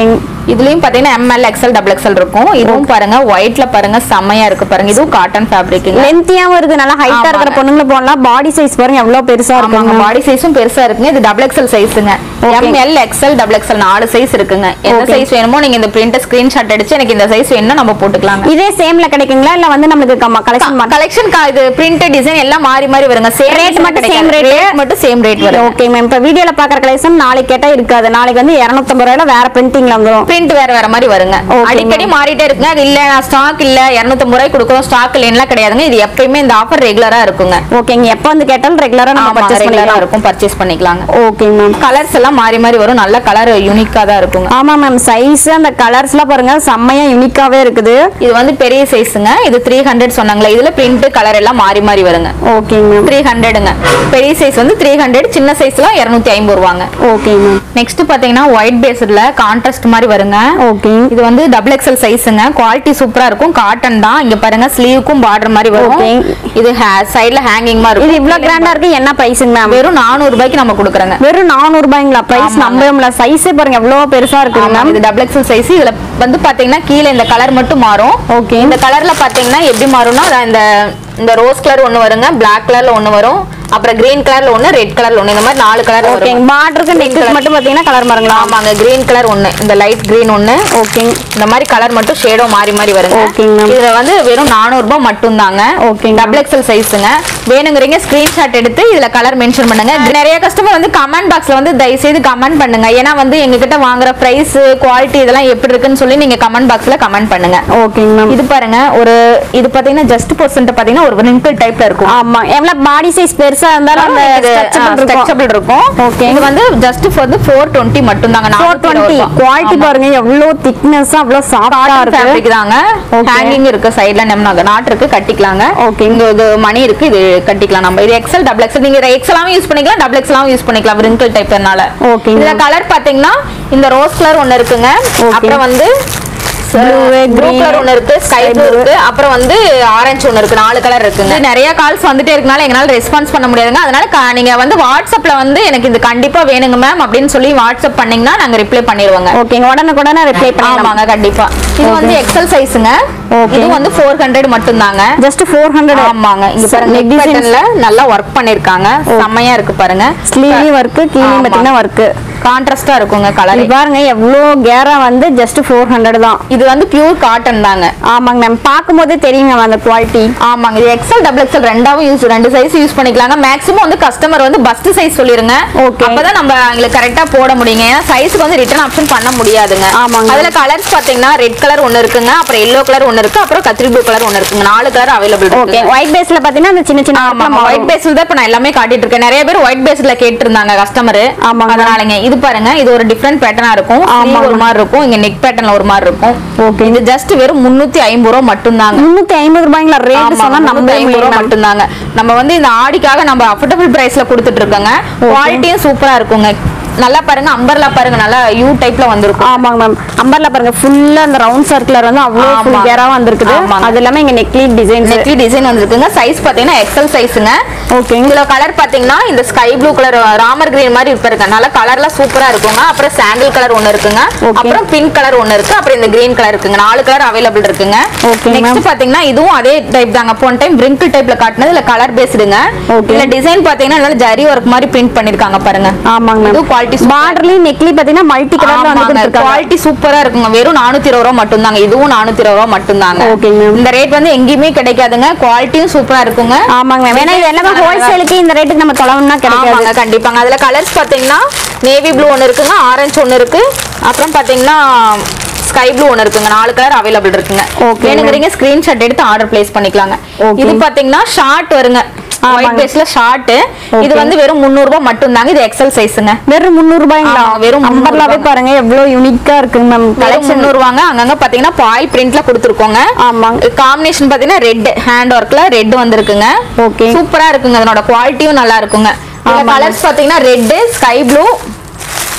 இதுலயும் பாத்தீங்கன்னா எம்எல் எக்ஸ்எல் டபுள் எக்ஸ்எல் இருக்கும் இதுவும் பாருங்க ஒயிட்ல பாருங்க செம்மையா இருக்கு பாருங்க இதுவும் காட்டன் ஃபேப்ரிக் லென்த்தியாவும் இருக்கு நல்லா ஹைட்டா ஆமாங்க. இருக்கிற பொண்ணுங்களை போடலாம் பாடி சைஸ் பாருங்க எவ்வளவு பெருசா ஆமாங்க இருக்குங்க பாடி சைஸும் பெருசா இருக்குங்க இது டபுள் எக்ஸ்எல் சைஸுங்க Okay. ML XL double XL நாலு சைஸ் இருக்குங்க எந்த Okay. சைஸ் வேணுமோ நீங்க இந்த பிரிண்ட் ஸ்கிரீன்ஷாட் அடிச்சு எனக்கு இந்த சைஸ் வேணும்னா நம்ம போட்டுக்கலாங்க இதே சேம்ல கிடைக்குங்களா இல்ல வந்து நம்மளுக்கு கலெக்ஷன் கலெக்ஷன் இது பிரிண்ட் டிசைன் எல்லாம் மாறி மாறி வருங்க சேம் Rate மட்டும் same rate. ரேட் மட்டும் சேம் ரேட் வரும் ஓகே மேம் இப்ப வீடியோல பாக்குற கலெக்ஷன் நாளைக்கு கேட்டா இருக்காது நாளைக்கு வந்து 250 ரூபாயில வேற பிரிண்டிங்ல வந்துரும் பிரிண்ட் வேற வேற மாதிரி வருங்க Okay, அடிக்கடி மாறிட்டே இருக்குங்க அது இல்ல நான் ஸ்டாக் இல்ல 250 ரூபாய் கொடுக்குறோம் ஸ்டாக் இல்லைன்னா கிடையாதுங்க இது எப்பயுமே இந்த ஆஃபர் ரெகுலரா இருக்குங்க ஓகேங்க எப்ப வந்து கேட்டாலும் ரெகுலரா நம்ம பர்ச்சேஸ் ரெகுலரா பண்ணிக்கலாம் இருக்கும் பர்ச்சேஸ் பண்ணிக்கலாங்க ஓகே மேம் கலர்ஸ் எல்லாம் மாறி மாறி வரும் நல்ல கலர் யூனிக்கா தான் இருக்குங்க ஆமா மேம் சைஸ் அந்த கலர்ஸ்லாம் பாருங்க செம்மையா யூனிக்காவே இருக்குது இது வந்து பெரிய சைஸுங்க இது த்ரீ ஹண்ட்ரட் சொன்னாங்களே இதுல பிரிண்ட் கலர் எல்லாம் மாறி மாறி வருங்க ஓகேங்க மேம் த்ரீ ஹண்ட்ரடுங்க பெரிய சைஸ் வந்து த்ரீ ஹண்ட்ரட் சின்ன சைஸ்லாம் இரநூத்தி ஐம்பது ரூபாங்க ஓகே மேம் நெக்ஸ்ட் பாத்தீங்கன்னா ஒயிட் பேஸ்ல கான்ட்ராஸ்ட் மாதிரி வருங்க ஓகே இது வந்து டபுள் எக்ஸல் சைஸுங்க குவாலிட்டி சூப்பரா இருக்கும் காட்டன் தான் இங்க பாருங்க ஸ்லீவுக்கும் பார்டர் மாதிரி வரும் Okay. இது சைடுல ஹேங்கிங் மாதிரி இது இருக்கும் இவ்ளோ கிராண்டா இருக்கு என்ன பிரைஸுங்க மேம் வெறும் 400 ரூபாய்க்கு நம்ம கொடுக்குறோங்க வெறும் 400 ரூபாய்ங்களா பிரைஸ் ஆமாங்க. நம்பவே சைஸே பாருங்க எவ்வளவு பெருசா இருக்குங்க ஆமா, மேம் இது டபுள் எக்ஸல் சைஸ் இதுல வந்து பாத்தீங்கன்னா கீழே இந்த கலர் மட்டும் மாறும் Okay. இந்த கலர்ல பாத்தீங்கன்னா எப்படி மாறும்னா அதான் இந்த இந்த ரோஸ் கலர் ஒண்ணு வருங்க Black கலர்ல ஒண்ணு வரும் அப்புறம் கிரீன் கலர்ல ஒண்ணு ரெட் கலர்ல ஒண்ணு இந்த மாதிரி நாலு கலர் ஓகே வரும் பார்டருக்கு நெக்லஸ் மட்டும் பாத்தீங்கன்னா கலர் மாறுங்களா ஆமாங்க கிரீன் கலர் ஒண்ணு இந்த லைட் கிரீன் ஒண்ணு ஓகே இந்த மாதிரி கலர் மட்டும் ஷேடோ மாறி மாறி வருங்க Okay, ma'am. இதுல வந்து வெறும் 400 ரூபாய் மட்டும் தாங்க Okay, ma'am. டபுள் எக்ஸல் சைஸுங்க வேணுங்கிறீங்க ஸ்கிரீன்ஷாட் எடுத்து இதுல கலர் மென்ஷன் பண்ணுங்க நிறைய கஸ்டமர் வந்து கமெண்ட் பாக்ஸ்ல வந்து தயவு செய்து கமெண்ட் பண்ணுங்க ஏன்னா வந்து எங்க கிட்ட வாங்குற பிரைஸ் குவாலிட்டி இதெல்லாம் எப்படி இருக்குன்னு சொல்லி நீங்க கமெண்ட் பாக்ஸ்ல கமெண்ட் பண்ணுங்க ஓகேங்க மேம் இது பாருங்க ஒரு இது பாத்தீங்கன்னா ஜஸ்ட் பர்சன்ட் பாத்தீங்கன்னா ஒரு ரிங்கிள் டைப்ல இருக்கும் ஆமா எவ்வளவு பாடி சைஸ் பெருசா இருந்தாலும் அந்த stretchable இருக்கும் ஸ்ட்ரெச்சபிள் இருக்கும் Okay. இது வந்து ஜஸ்ட் வந்து ஃபோர் டுவெண்ட்டி மட்டும் தாங்க 420 குவாலிட்டி பாருங்க எவ்வளவு திக்னஸ் அவ்வளவு சாஃப்டா இருக்கு ஃபேப்ரிக் தாங்க Okay. ஹேங்கிங் இருக்கு சைடுல நம்ம நாட் இருக்கு கட்டிக்கலாங்க Okay. இங்க இது மணி இருக்கு இது கட்டிக்கலாம் நம்ம இது எக்ஸல் டபுள் எக்ஸல் நீங்க எக்ஸலாவும் யூஸ் பண்ணிக்கலாம் டபுள் எக்ஸலாவும் யூஸ் பண்ணிக்கலாம் wrinkle டைப்னால Okay. இதுல கலர் பாத்தீங்கன்னா இந்த ரோஸ் கலர் ஒன்னு இருக்குங்க Okay. அப்புறம் வந்து Blue, ப்ளூ green, கலர் ஒன்னு இருக்கு ஸ்கை sky ப்ளூ blue. இருக்கு அப்புறம் வந்து ஆரஞ்சு ஒன்னு இருக்கு நாலு கலர் இருக்குங்க இது நிறைய கால்ஸ் வந்துட்டே இருக்கனால எங்களால ரெஸ்பான்ஸ் பண்ண முடியாதுங்க அதனால க- நீங்க வந்து வாட்ஸ்அப்ல வந்து எனக்கு இது கண்டிப்பா வேணுங்க மேம் அப்படின்னு சொல்லி வாட்ஸ்அப் பண்ணீங்கன்னா நாங்க ரிப்ளை பண்ணிடுவோங்க ஓகேங்க உடனுக்குடனே ரிப்ளை பண்ணலாம் ஆமாங்க கண்டிப்பா இது வந்து எக்ஸல் சைஸுங்க Okay. இது வந்து 400 ஹண்ட்ரட் மட்டும் தாங்க ஜஸ்ட் 400 ஆமாங்க இங்க பாருங்க Neck நெக் designs. பட்டன்ல நல்லா ஒர்க் பண்ணிருக்காங்க செம்மையா இருக்கு பாருங்க ஸ்லீவ்லயும் ஒர்க் கீழே ஆமா. பாத்தீங்கன்னா ஒர்க் கான்ட்ராஸ்டா இருக்குங்க கலர் இது பாருங்க எவ்வளோ கேரா வந்து ஜஸ்ட் 400 தான் இது வந்து பியூர் காட்டன் தாங்க ஆமாங்க மேம் பார்க்கும்போதே தெரியுங்க ma'am அந்த குவாலிட்டி ஆமாங்க இது எக்ஸல் டபுள் எக்ஸல் ரெண்டாவும் யூஸ் ரெண்டு சைஸ் யூஸ் பண்ணிக்கலாங்க மேக்ஸிமம் வந்து கஸ்டமர் வந்து பஸ்ட் சைஸ் சொல்லிருங்க Okay. அப்பதான் நம்ம எங்களுக்கு கரெக்டா போட முடியுங்க ஏன்னா சைஸ்க்கு வந்து ரிட்டர்ன் ஆப்ஷன் பண்ண முடியாதுங்க ஆமாங்க. அதுல கலர்ஸ் பாத்தீங்கன்னா ரெட் கலர் ஒன்னு இருக்குங்க அப்புறம் எல்லோ கலர் ஒன்னு இருக்கு அப்புறம் கத்திரி ப்ளூ கலர் ஒன்னு இருக்குங்க நாலு கலர் அவைலபிள் ஓகே ஒயிட் பேஸ்ல பாத்தீங்கன்னா அந்த சின்ன சின்ன ஆமா ஒயிட் பேஸ்ல தான் இப்ப நான் எல்லாமே காட்டிட்டு இருக்கேன் நிறைய பேர் ஒயிட் பேஸ்ல கேட்டு இருந்தாங்க கஸ்டமர் ஆமாங்க. அதனாலங்க இது பாருங்க இது ஒரு டிஃபரெண்ட் பேட்டர்னா இருக்கும் ஆமாங்க. sleeve ஒரு மாதிரி இருக்கும் இங்க நெக் பேட்டர்ன்ல ஒரு மாதிரி இருக்கும் Okay. இது ஜஸ்ட் வெறும் முன்னூத்தி ஐம்பது ரூபா மட்டும் தாங்க முன்னூத்தி ஐம்பது ரூபாய்ங்களா ரேட் சொன்னா நம்பவே முடியல ma'am. மட்டும்தாங்க நம்ம வந்து இந்த ஆடிக்காக நம்ம அஃபோர்டபுள் பிரைஸ்ல கொடுத்துட்டு இருக்கோங்க குவாலிட்டியும் சூப்பரா இருக்குங்க நல்லா பாருங்க அம்பர்லா பாருங்க நல்லா யூ டைப்ல வந்திருக்கும் ஆமாங்க மேம் அம்பர்ல பாருங்க ஃபுல்லா அந்த ரவுண்ட் சர்க்குலர் வந்து அவ்வளவு ஃபுல் ஆமா. கேரா வந்திருக்குது ஆமாங்க. அது இல்லாம இங்க நெக்லி டிசைன்ஸ் நெக்லி டிசைன் வந்திருக்குங்க சைஸ் பாத்தீங்கன்னா எக்ஸல் சைஸுங்க ஓகே இதுல கலர் பாத்தீங்கன்னா இந்த sky blue colour Ramar green மாதிரி இருப்பாருங்க நல்லா கலர்லாம் சூப்பரா இருக்குங்க அப்புறம் சாண்டில் கலர் ஒன்னு இருக்குங்க Okay. அப்புறம் பிங்க் கலர் ஒன்னு இருக்கு அப்புறம் இந்த கிரீன் கலர் இருக்குங்க நாலு கலர் அவைலபிள் இருக்குங்க Okay, நெக்ஸ்ட் ma'am. பாத்தீங்கன்னா இதுவும் அதே டைப் தாங்க போன டைம் wrinkle டைப்ல காட்டினது இல்ல கலர் பேஸ்டுங்க Okay. இதுல டிசைன் பாத்தீங்கன்னா நல்லா ஜரி ஒர்க் மாதிரி பிரிண்ட் பண்ணிருக்காங்க பாருங்க ஆமாங்க மேம் இது quality super. பார்டர்லயும் நெக்லி பாத்தீங்கன்னா மல்டி கலர்ல வந்து கொடுத்துருக்காங்க குவாலிட்டி சூப்பரா இருக்குங்க வெறும் நானூத்தி இருபது ரூபா மட்டும் தாங்க இதுவும் நானூத்தி இருபது ரூபா மட்டும் தாங்க Okay, ma'am. இந்த ரேட் வந்து எங்கேயுமே கிடைக்காதுங்க குவாலிட்டியும் சூப்பரா இருக்குங்க ஆமாங்க மேம் ஏன்னா இது எல்லாமே ஹோல்சேலுக்கு இந்த ரேட்டுக்கு நம்ம தொலைவுனா கிடைக்காது ஆமாங்க கண்டிப்பாங்க அதுல கலர்ஸ் பாத்தீங்கன்னா நேவி ப்ளூ ஒன்னு இருக்குங்க ஆரஞ்சு ஒன்னு இருக்கு அப்புறம் பாத்தீங்கன்னா ஸ்கை ப்ளூ ஒன்னு இருக்குங்க நாலு கலர் அவைலபிள் இருக்குங்க Okay, வேணுங்கிறீங்க ஸ்கிரீன்ஷாட் எடுத்து ஆர்டர் பிளேஸ் பண்ணிக்கலாங்க Okay. இது பாத்தீங்கன்னா ஷார்ட் வருங்க ஆமாங்க. ஒயிட் பேஸ்ல ஷார்ட் இது Okay. வந்து வெறும் 300 ரூபாய் மட்டும் தாங்க இது எக்ஸல் சைஸுங்க வெறும் முந்நூறு ரூபாய்ங்களா ஆமா, வெறும் முந்நூறு அம்பர்லாவே ரூபாய். பாருங்க எவ்வளவு யூனிக்கா இருக்குங்க மேம் கலெக்ஷன் கலெக்ஷன் முந்நூறுவாங்க அங்கங்க பாத்தீங்கன்னா பாய் பிரிண்ட்ல கொடுத்துருக்கோங்க ஆமாங்க காம்பினேஷன் பாத்தீங்கன்னா ரெட் ஹேண்ட் ஒர்க்ல ரெட் வந்திருக்குங்க Okay. சூப்பரா இருக்குங்க அதனோட குவாலிட்டியும் நல்லா இருக்குங்க ஆமாங்க. கலர்ஸ் பாத்தீங்கன்னா red sky blue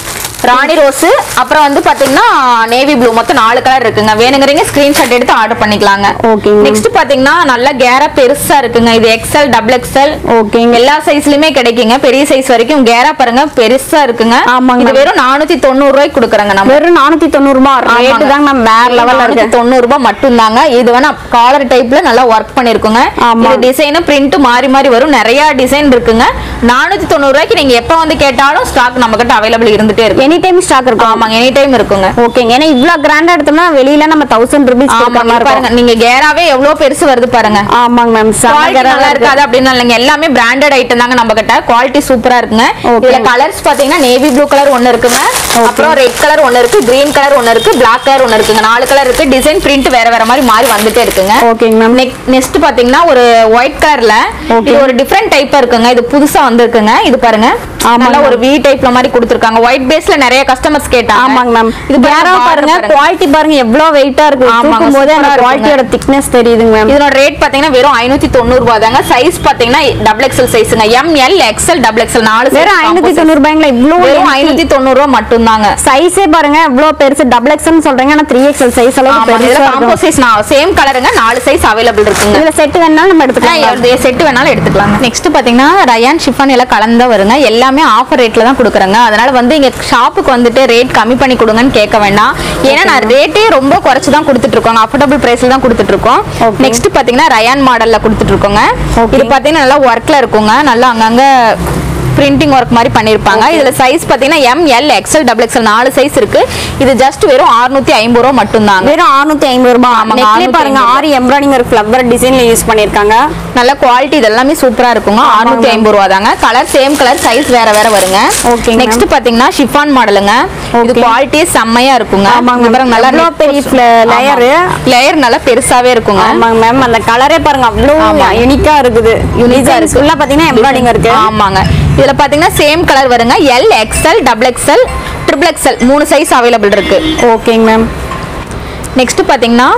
Rani rose அப்புறம் வந்து பாத்தீங்கன்னா நேவி ப்ளூ மொத்தம் நாலு கலர் இருக்குங்க வேணுங்கிறீங்க ஸ்கிரீன்ஷாட் எடுத்து ஆர்டர் பண்ணிக்கலாங்க ஓகேங்க. நெக்ஸ்ட் பாத்தீங்கன்னா நல்ல கேரா பெருசா இருக்குங்க இது எக்ஸ்எல் டபுள் எக்ஸ்எல் ஓகேங்க. எல்லா சைஸ்லயுமே கிடைக்குங்க பெரிய சைஸ் வரைக்கும் கேரா பாருங்க பெருசா இருக்குங்க ஆமாங்க. இது வெறும் நானூத்தி தொண்ணூறு ரூபாய்க்கு கொடுக்குறாங்க நம்ம வெறும் நானூத்தி தொண்ணூறு ரூபாய் ரேட்டு ஆமாங்க. தாங்க மேம் வேற லெவல்ல இருக்கு நானூத்தி தொண்ணூறு ரூபாய் மட்டும்தாங்க இது வேணா காலர் டைப்ல நல்லா ஒர்க் பண்ணிருக்குங்க ஆமா. இது டிசைன் பிரிண்ட் மாறி மாறி வரும் நிறைய டிசைன் இருக்குங்க நானூத்தி தொண்ணூறு ரூபாய்க்கு நீங்க எப்ப வந்து கேட்டாலும் ஸ்டாக் நம்ம கிட்ட அவைலபிள் இருந்துட்டே இருக்கும் எனி டைம் ஸ்டாக் இருக்கும் ஆமாங்க எனி டைம் இருக்குங்க ஓகேங்க ஏன்னா இவ்வளவு கிராண்டா எடுத்தோம்னா வெளியில நம்ம தௌசண்ட் ருபீஸ் ஆமாங்க பாருங்க நீங்க கேராவே எவ்வளவு பெருசு வருது பாருங்க ஆமாங்க மேம் குவாலிட்டி நல்லா இருக்காது அப்படின்னு இல்லைங்க எல்லாமே பிராண்டட் ஐட்டம் தாங்க நம்ம கிட்ட குவாலிட்டி சூப்பரா இருக்குங்க Okay. இதுல கலர்ஸ் பாத்தீங்கன்னா நேவி ப்ளூ கலர் ஒன்னு இருக்குங்க அப்புறம் ரெட் கலர் ஒன்னு இருக்கு கிரீன் கலர் ஒன்னு இருக்கு பிளாக் கலர் ஒன்னு இருக்குங்க நாலு கலர் இருக்கு டிசைன் பிரிண்ட் வேற வேற மாதிரி மாறி வந்துட்டே இருக்குங்க ஓகேங்க மேம் நெக்ஸ்ட் பாத்தீங்கன்னா ஒரு ஒயிட் கலர்ல Okay. இது ஒரு டிஃப்ரெண்ட் டைப்பா இருக்குங்க இது புதுசா வந்திருக்குங்க இது பாருங்க ஆமாங்க. நல்ல ஒரு வி டைப்ல மாதிரி கொடுத்திருக்காங்க ஒயிட் பேஸ்ல நிறைய கஸ்டமர்ஸ் கேட்டாங்க ஆமாங்க மேம் இது பேரா பாருங்க குவாலிட்டி பாருங்க எவ்வளவு வெயிட்டா இருக்கு ஆமாங்க, தூக்கும் போது அந்த சூப்பரா இருக்குங்க. குவாலிட்டியோட திக்னஸ் தெரியுதுங்க மேம் இதோட ரேட் பாத்தீங்கன்னா வெறும் ஐநூத்தி தொண்ணூறு ரூபாய் தாங்க சைஸ் பாத்தீங்கன்னா டபுள் எக்ஸல் சைஸுங்க M L XL double XL நாலு வெறும் ஐநூத்தி தொண்ணூறு ரூபாய்ங்களா இவ்வளவு வெறும் ஐநூத்தி தொண்ணூறு ரூபாய் மட்டும்தாங்க சைஸே பாருங்க எவ்வளவு பெருசு டபுள் எக்ஸ்எல் சொல்றீங்க ஆனா த்ரீ எக்ஸ்எல் சைஸ் அளவுக்கு ஆமா இதுல பெருசா காம்போ இருக்கும் சைஸ் சேம் கலருங்க நாலு சைஸ் அவைலபிள் இருக்குங்க இதுல செட் வேணாலும் நம்ம எடுத்துக்கலாம் செட் வேணாலும் எடுத்துக்கலாம் நெக்ஸ்ட் பாத்தீங்கன்னா ரயான் ஷிஃபான் எல்லாம் கலந்தா வருங்க எல்லாமே ஆஃபர் ரேட்ல தான் கொடுக்குறாங்க அதனால வந்து இங்க ஷாப்புக்கு வந்துட்டு ரேட் கம்மி பண்ணி கொடுங்கன்னு கேட்க வேண்டாம் ஏன்னா நான் ரேட்டே ரொம்ப குறைச்சு தான் கொடுத்துட்டு இருக்கோம் அஃபோர்டபுள் பிரைஸ்ல தான் கொடுத்துட்டு இருக்கோம் Okay. நெக்ஸ்ட் பாத்தீங்கன்னா ரயான் மாடல்ல கொடுத்துட்டு இருக்கோங்க Okay. இது பாத்தீங்கன்னா நல்லா ஒர்க்ல இருக்குங்க நல்லா அங்கங்க பிரிண்டிங் ஒர்க் மாதிரி பண்ணிருப்பாங்க இதுல சைஸ் பாத்தீங்கன்னா M L XL double XL நாலு சைஸ் இருக்கு இது ஜஸ்ட் வெறும் 650 ஐம்பது ரூபா மட்டும்தாங்க வெறும் 650 ஐம்பது ரூபாய் ஆமாங்க, நெக்லே பாருங்க 650 ஆரி எம்ப்ராய்டிங் ஒரு ஃபிளவர் டிசைன்ல யூஸ் பண்ணிருக்காங்க நல்ல குவாலிட்டி இதெல்லாமே சூப்பரா இருக்குங்க ஆமாங்க. அறுநூத்தி ஐம்பது ரூபா தாங்க கலர் சேம் கலர் சைஸ் வேற வேற வருங்க ஓகேங்க நெக்ஸ்ட் பாத்தீங்கன்னா ஷிஃபான் மாடலுங்க இது Okay. குவாலிட்டி செம்மையா இருக்குங்க ஆமாங்க. இங்க பாருங்க, நல்லா எவ்வளவு பெரிய fla- layer. லேயர் நல்லா பெருசாவே இருக்குங்க ஆமாங்க மேம் அந்த கலரே பாருங்க அவ்வளவு ஆமா. யூனிக்கா இருக்குது யூனிக்கா டிசைன்ஸ் இருக்கு ஃபுல்லா பாத்தீங்கன்னா எம்ப்ராய்டிங் இருக்கு ஆமாங்க இதுல பாத்தீங்கன்னா சேம் கலர் வருங்க L XL double XL triple XL மூணு சைஸ் அவைலபிள் இருக்கு ஓகேங்க மேம் நெக்ஸ்ட் பாத்தீங்கன்னா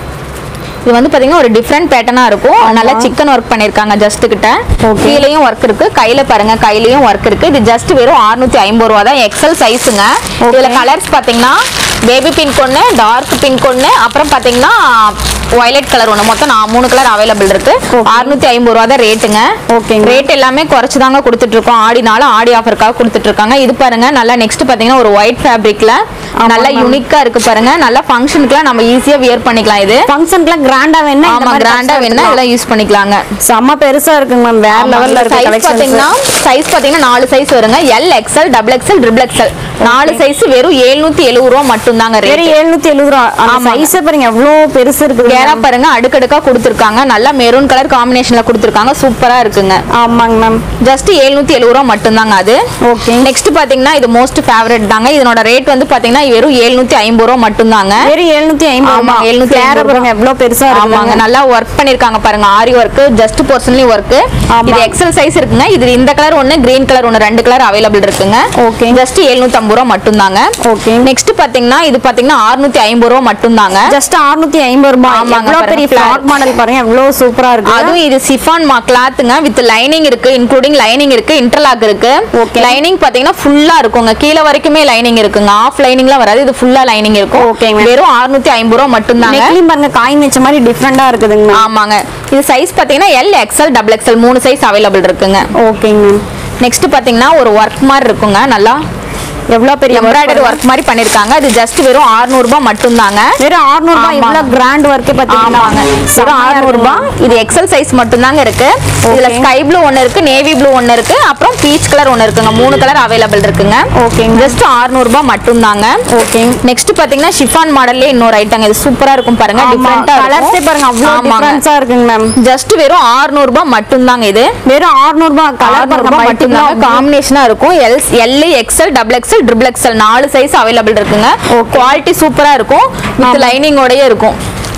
இது வந்து பாத்தீங்கன்னா ஒரு டிஃப்ரெண்ட் பேட்டர்னா இருக்கும் நல்லா சிக்கன் ஒர்க் பண்ணிருக்காங்க ஜஸ்ட் கிட்ட Okay. கீழேயும் ஒர்க் இருக்கு கையில பாருங்க கையிலயும் ஒர்க் இருக்கு இது ஜஸ்ட் வெறும் 650 ஐம்பது ரூபா தான் எக்ஸல் சைஸுங்க இதுல கலர்ஸ் பாத்தீங்கன்னா பேபி பிங்க் ஒன்று டார்க் பிங்க் ஒன்று அப்புறம் பாத்தீங்கன்னா வயலட் கலர் ஒன்று மொத்தம் நான் மூணு கலர் அவைலபிள் இருக்கு Okay. 650 ஐம்பது ரூபா தான் ரேட்டுங்க ஓகேங்க. ரேட் எல்லாமே குறைச்சு தாங்க கொடுத்துட்டு இருக்கோம் ஆடினால ஆடி ஆஃபருக்காக கொடுத்துட்டு இருக்காங்க இது பாருங்க நல்லா நெக்ஸ்ட் பாத்தீங்கன்னா ஒரு ஒயிட் ஃபேப்ரிக்ல நல்லா யூனிக்கா இருக்கு பாருங்க நல்லா ஃபங்க்ஷனுக்குலாம் நம்ம ஈஸியா வியர் பண்ணிக்கலாம் இது ஃபங்க்ஷனுக்குலாம் கிராண்டா வேணா ஆமா கிராண்டா வேணா இதெல்லாம் யூஸ் பண்ணிக்கலாங்க செம்ம பெருசா இருக்குங்க மேம் வேற லெவல்ல இருக்கு சைஸ் கலெக்ஷன்ஸ் பாத்தீங்கன்னா சைஸ் பாத்தீங்கன்னா நாலு சைஸ் வருங்க L XL double XL triple XL நாலு சைஸ் வெறும் 770 எழுபது ரூபா மட்டும் தாங்க வெறும் ரேட் எழுநூத்தி எழுபது ரூபா அந்த ஆமாங்க. சைஸ் பாருங்க எவ்வளவு பெருசு இருக்குது கேரா பாருங்க அடுக்கடுக்கா கொடுத்துருக்காங்க நல்லா மெரூன் கலர் காம்பினேஷன்ல கொடுத்துருக்காங்க சூப்பரா இருக்குங்க ஆமாங்க மேம் ஜஸ்ட் 770 எழுபது ரூபா மட்டும்தாங்க அது ஓகே நெக்ஸ்ட் பாத்தீங்கன்னா இது மோஸ்ட் ஃபேவரட் தாங்க இதனோட ரேட் வந்து பாத்தீங்கன்னா வெறும் 750 ஐம்பது ரூபா மட்டும்தாங்க வெறும் எழுநூத்தி ஐம்பது ஆமா, ரூபா 750 கேர பாருங்க எவ்வளவு பெருசா ஆமாங்க இருக்குங்க நல்லா ஒர்க் பண்ணிருக்காங்க பாருங்க ஆரி ஒர்க் ஜஸ்ட் போர்ஷன்லயும் ஒர்க் ஆமா. இது எக்ஸல் சைஸ் இருக்குங்க இது இந்த கலர் ஒன்னு கிரீன் கலர் ஒன்னு ரெண்டு கலர் அவைலபிள் இருக்குங்க Okay. ஜஸ்ட் 750 ரூபா மட்டும்தாங்க ஓகே நெக்ஸ்ட் பாத்தீங்கன்னா இது பாத்தீங்கன்னா 650 ஐம்பது ரூபா மட்டும்தாங்க ஜஸ்ட் 650 ஐம்பது ரூபாய் ஆமாங்க, எவ்வளவு பாருங்க, பெரிய flat. ஃபிளாக் மாடல் பாருங்க எவ்வளவு சூப்பரா இருக்கு அதுவும் இது சிஃபான் மா கிளாத்துங்க வித் லைனிங் இருக்கு இன்க்ளூடிங் லைனிங் இருக்கு இன்டர்லாக் இருக்கு Okay. லைனிங் பாத்தீங்கன்னா ஃபுல்லா இருக்குங்க கீழே வரைக்குமே லைனிங் இருக்குங்க ஆஃப் லைனிங்லாம் வராது இது ஃபுல்லா லைனிங் இருக்கும் Okay, ma'am. வெறும் 650 ஐம்பது ரூபா மட்டும்தாங்க நெக்லையும் பாருங்க காயின் வச்ச மாதிரி டிஃப்ரெண்டா இருக்குதுங்க மேம் ஆமாங்க இது சைஸ் பாத்தீங்கன்னா எல் எக்ஸ்எல் டபுள் எக்ஸ்எல் மூணு சைஸ் அவைலபிள் இருக்குங்க ஓகேங்க மேம் நெக்ஸ்ட் பாத்தீங்கன்னா ஒரு ஒர்க் மாதிரி இருக்குங்க நல்லா எவ்வளவு பெரிய எம்ப்ராய்டரி ஒர்க் மாதிரி பண்ணிருக்காங்க இது ஜஸ்ட் வெறும் 600 ரூபாய் மட்டும்தாங்க வெறும் 600 ரூபாய் ஆமாங்க. இவ்வளவு கிராண்ட் ஒர்க் பாத்தீங்கன்னா ஆமாங்க வெறும் 600 ரூபாய் இது எக்ஸல் சைஸ் மட்டும்தாங்க இருக்கு இதுல Okay. ஸ்கை ப்ளூ ஒன்னு இருக்கு நேவி ப்ளூ ஒன்னு இருக்கு அப்புறம் பீச் கலர் ஒன்னு இருக்குங்க மூணு கலர் அவைலபிள் இருக்குங்க ஓகேங்க. ஜஸ்ட் 600 ரூபாய் மட்டும்தாங்க ஓகே நெக்ஸ்ட் பாத்தீங்கன்னா ஷிஃபான் மாடல்லே இன்னொரு ஐட்டங்க இது சூப்பரா இருக்கும் பாருங்க டிஃபரெண்டா கலர்ஸே பாருங்க அவ்வளவு டிஃபரன்ஸா இருக்குங்க மேம் ஜஸ்ட் வெறும் 600 ரூபாய் மட்டும்தாங்க இது வெறும் 600 ரூபாய் கலர் பாருங்க மட்டும்தாங்க multiple காம்பினேஷனா இருக்கும் L L XL double XL triple XL நாலு சைஸ் அவைலபிள் இருக்குங்க குவாலிட்டி சூப்பரா இருக்கும் வித் லைனிங்கோடயே இருக்கும்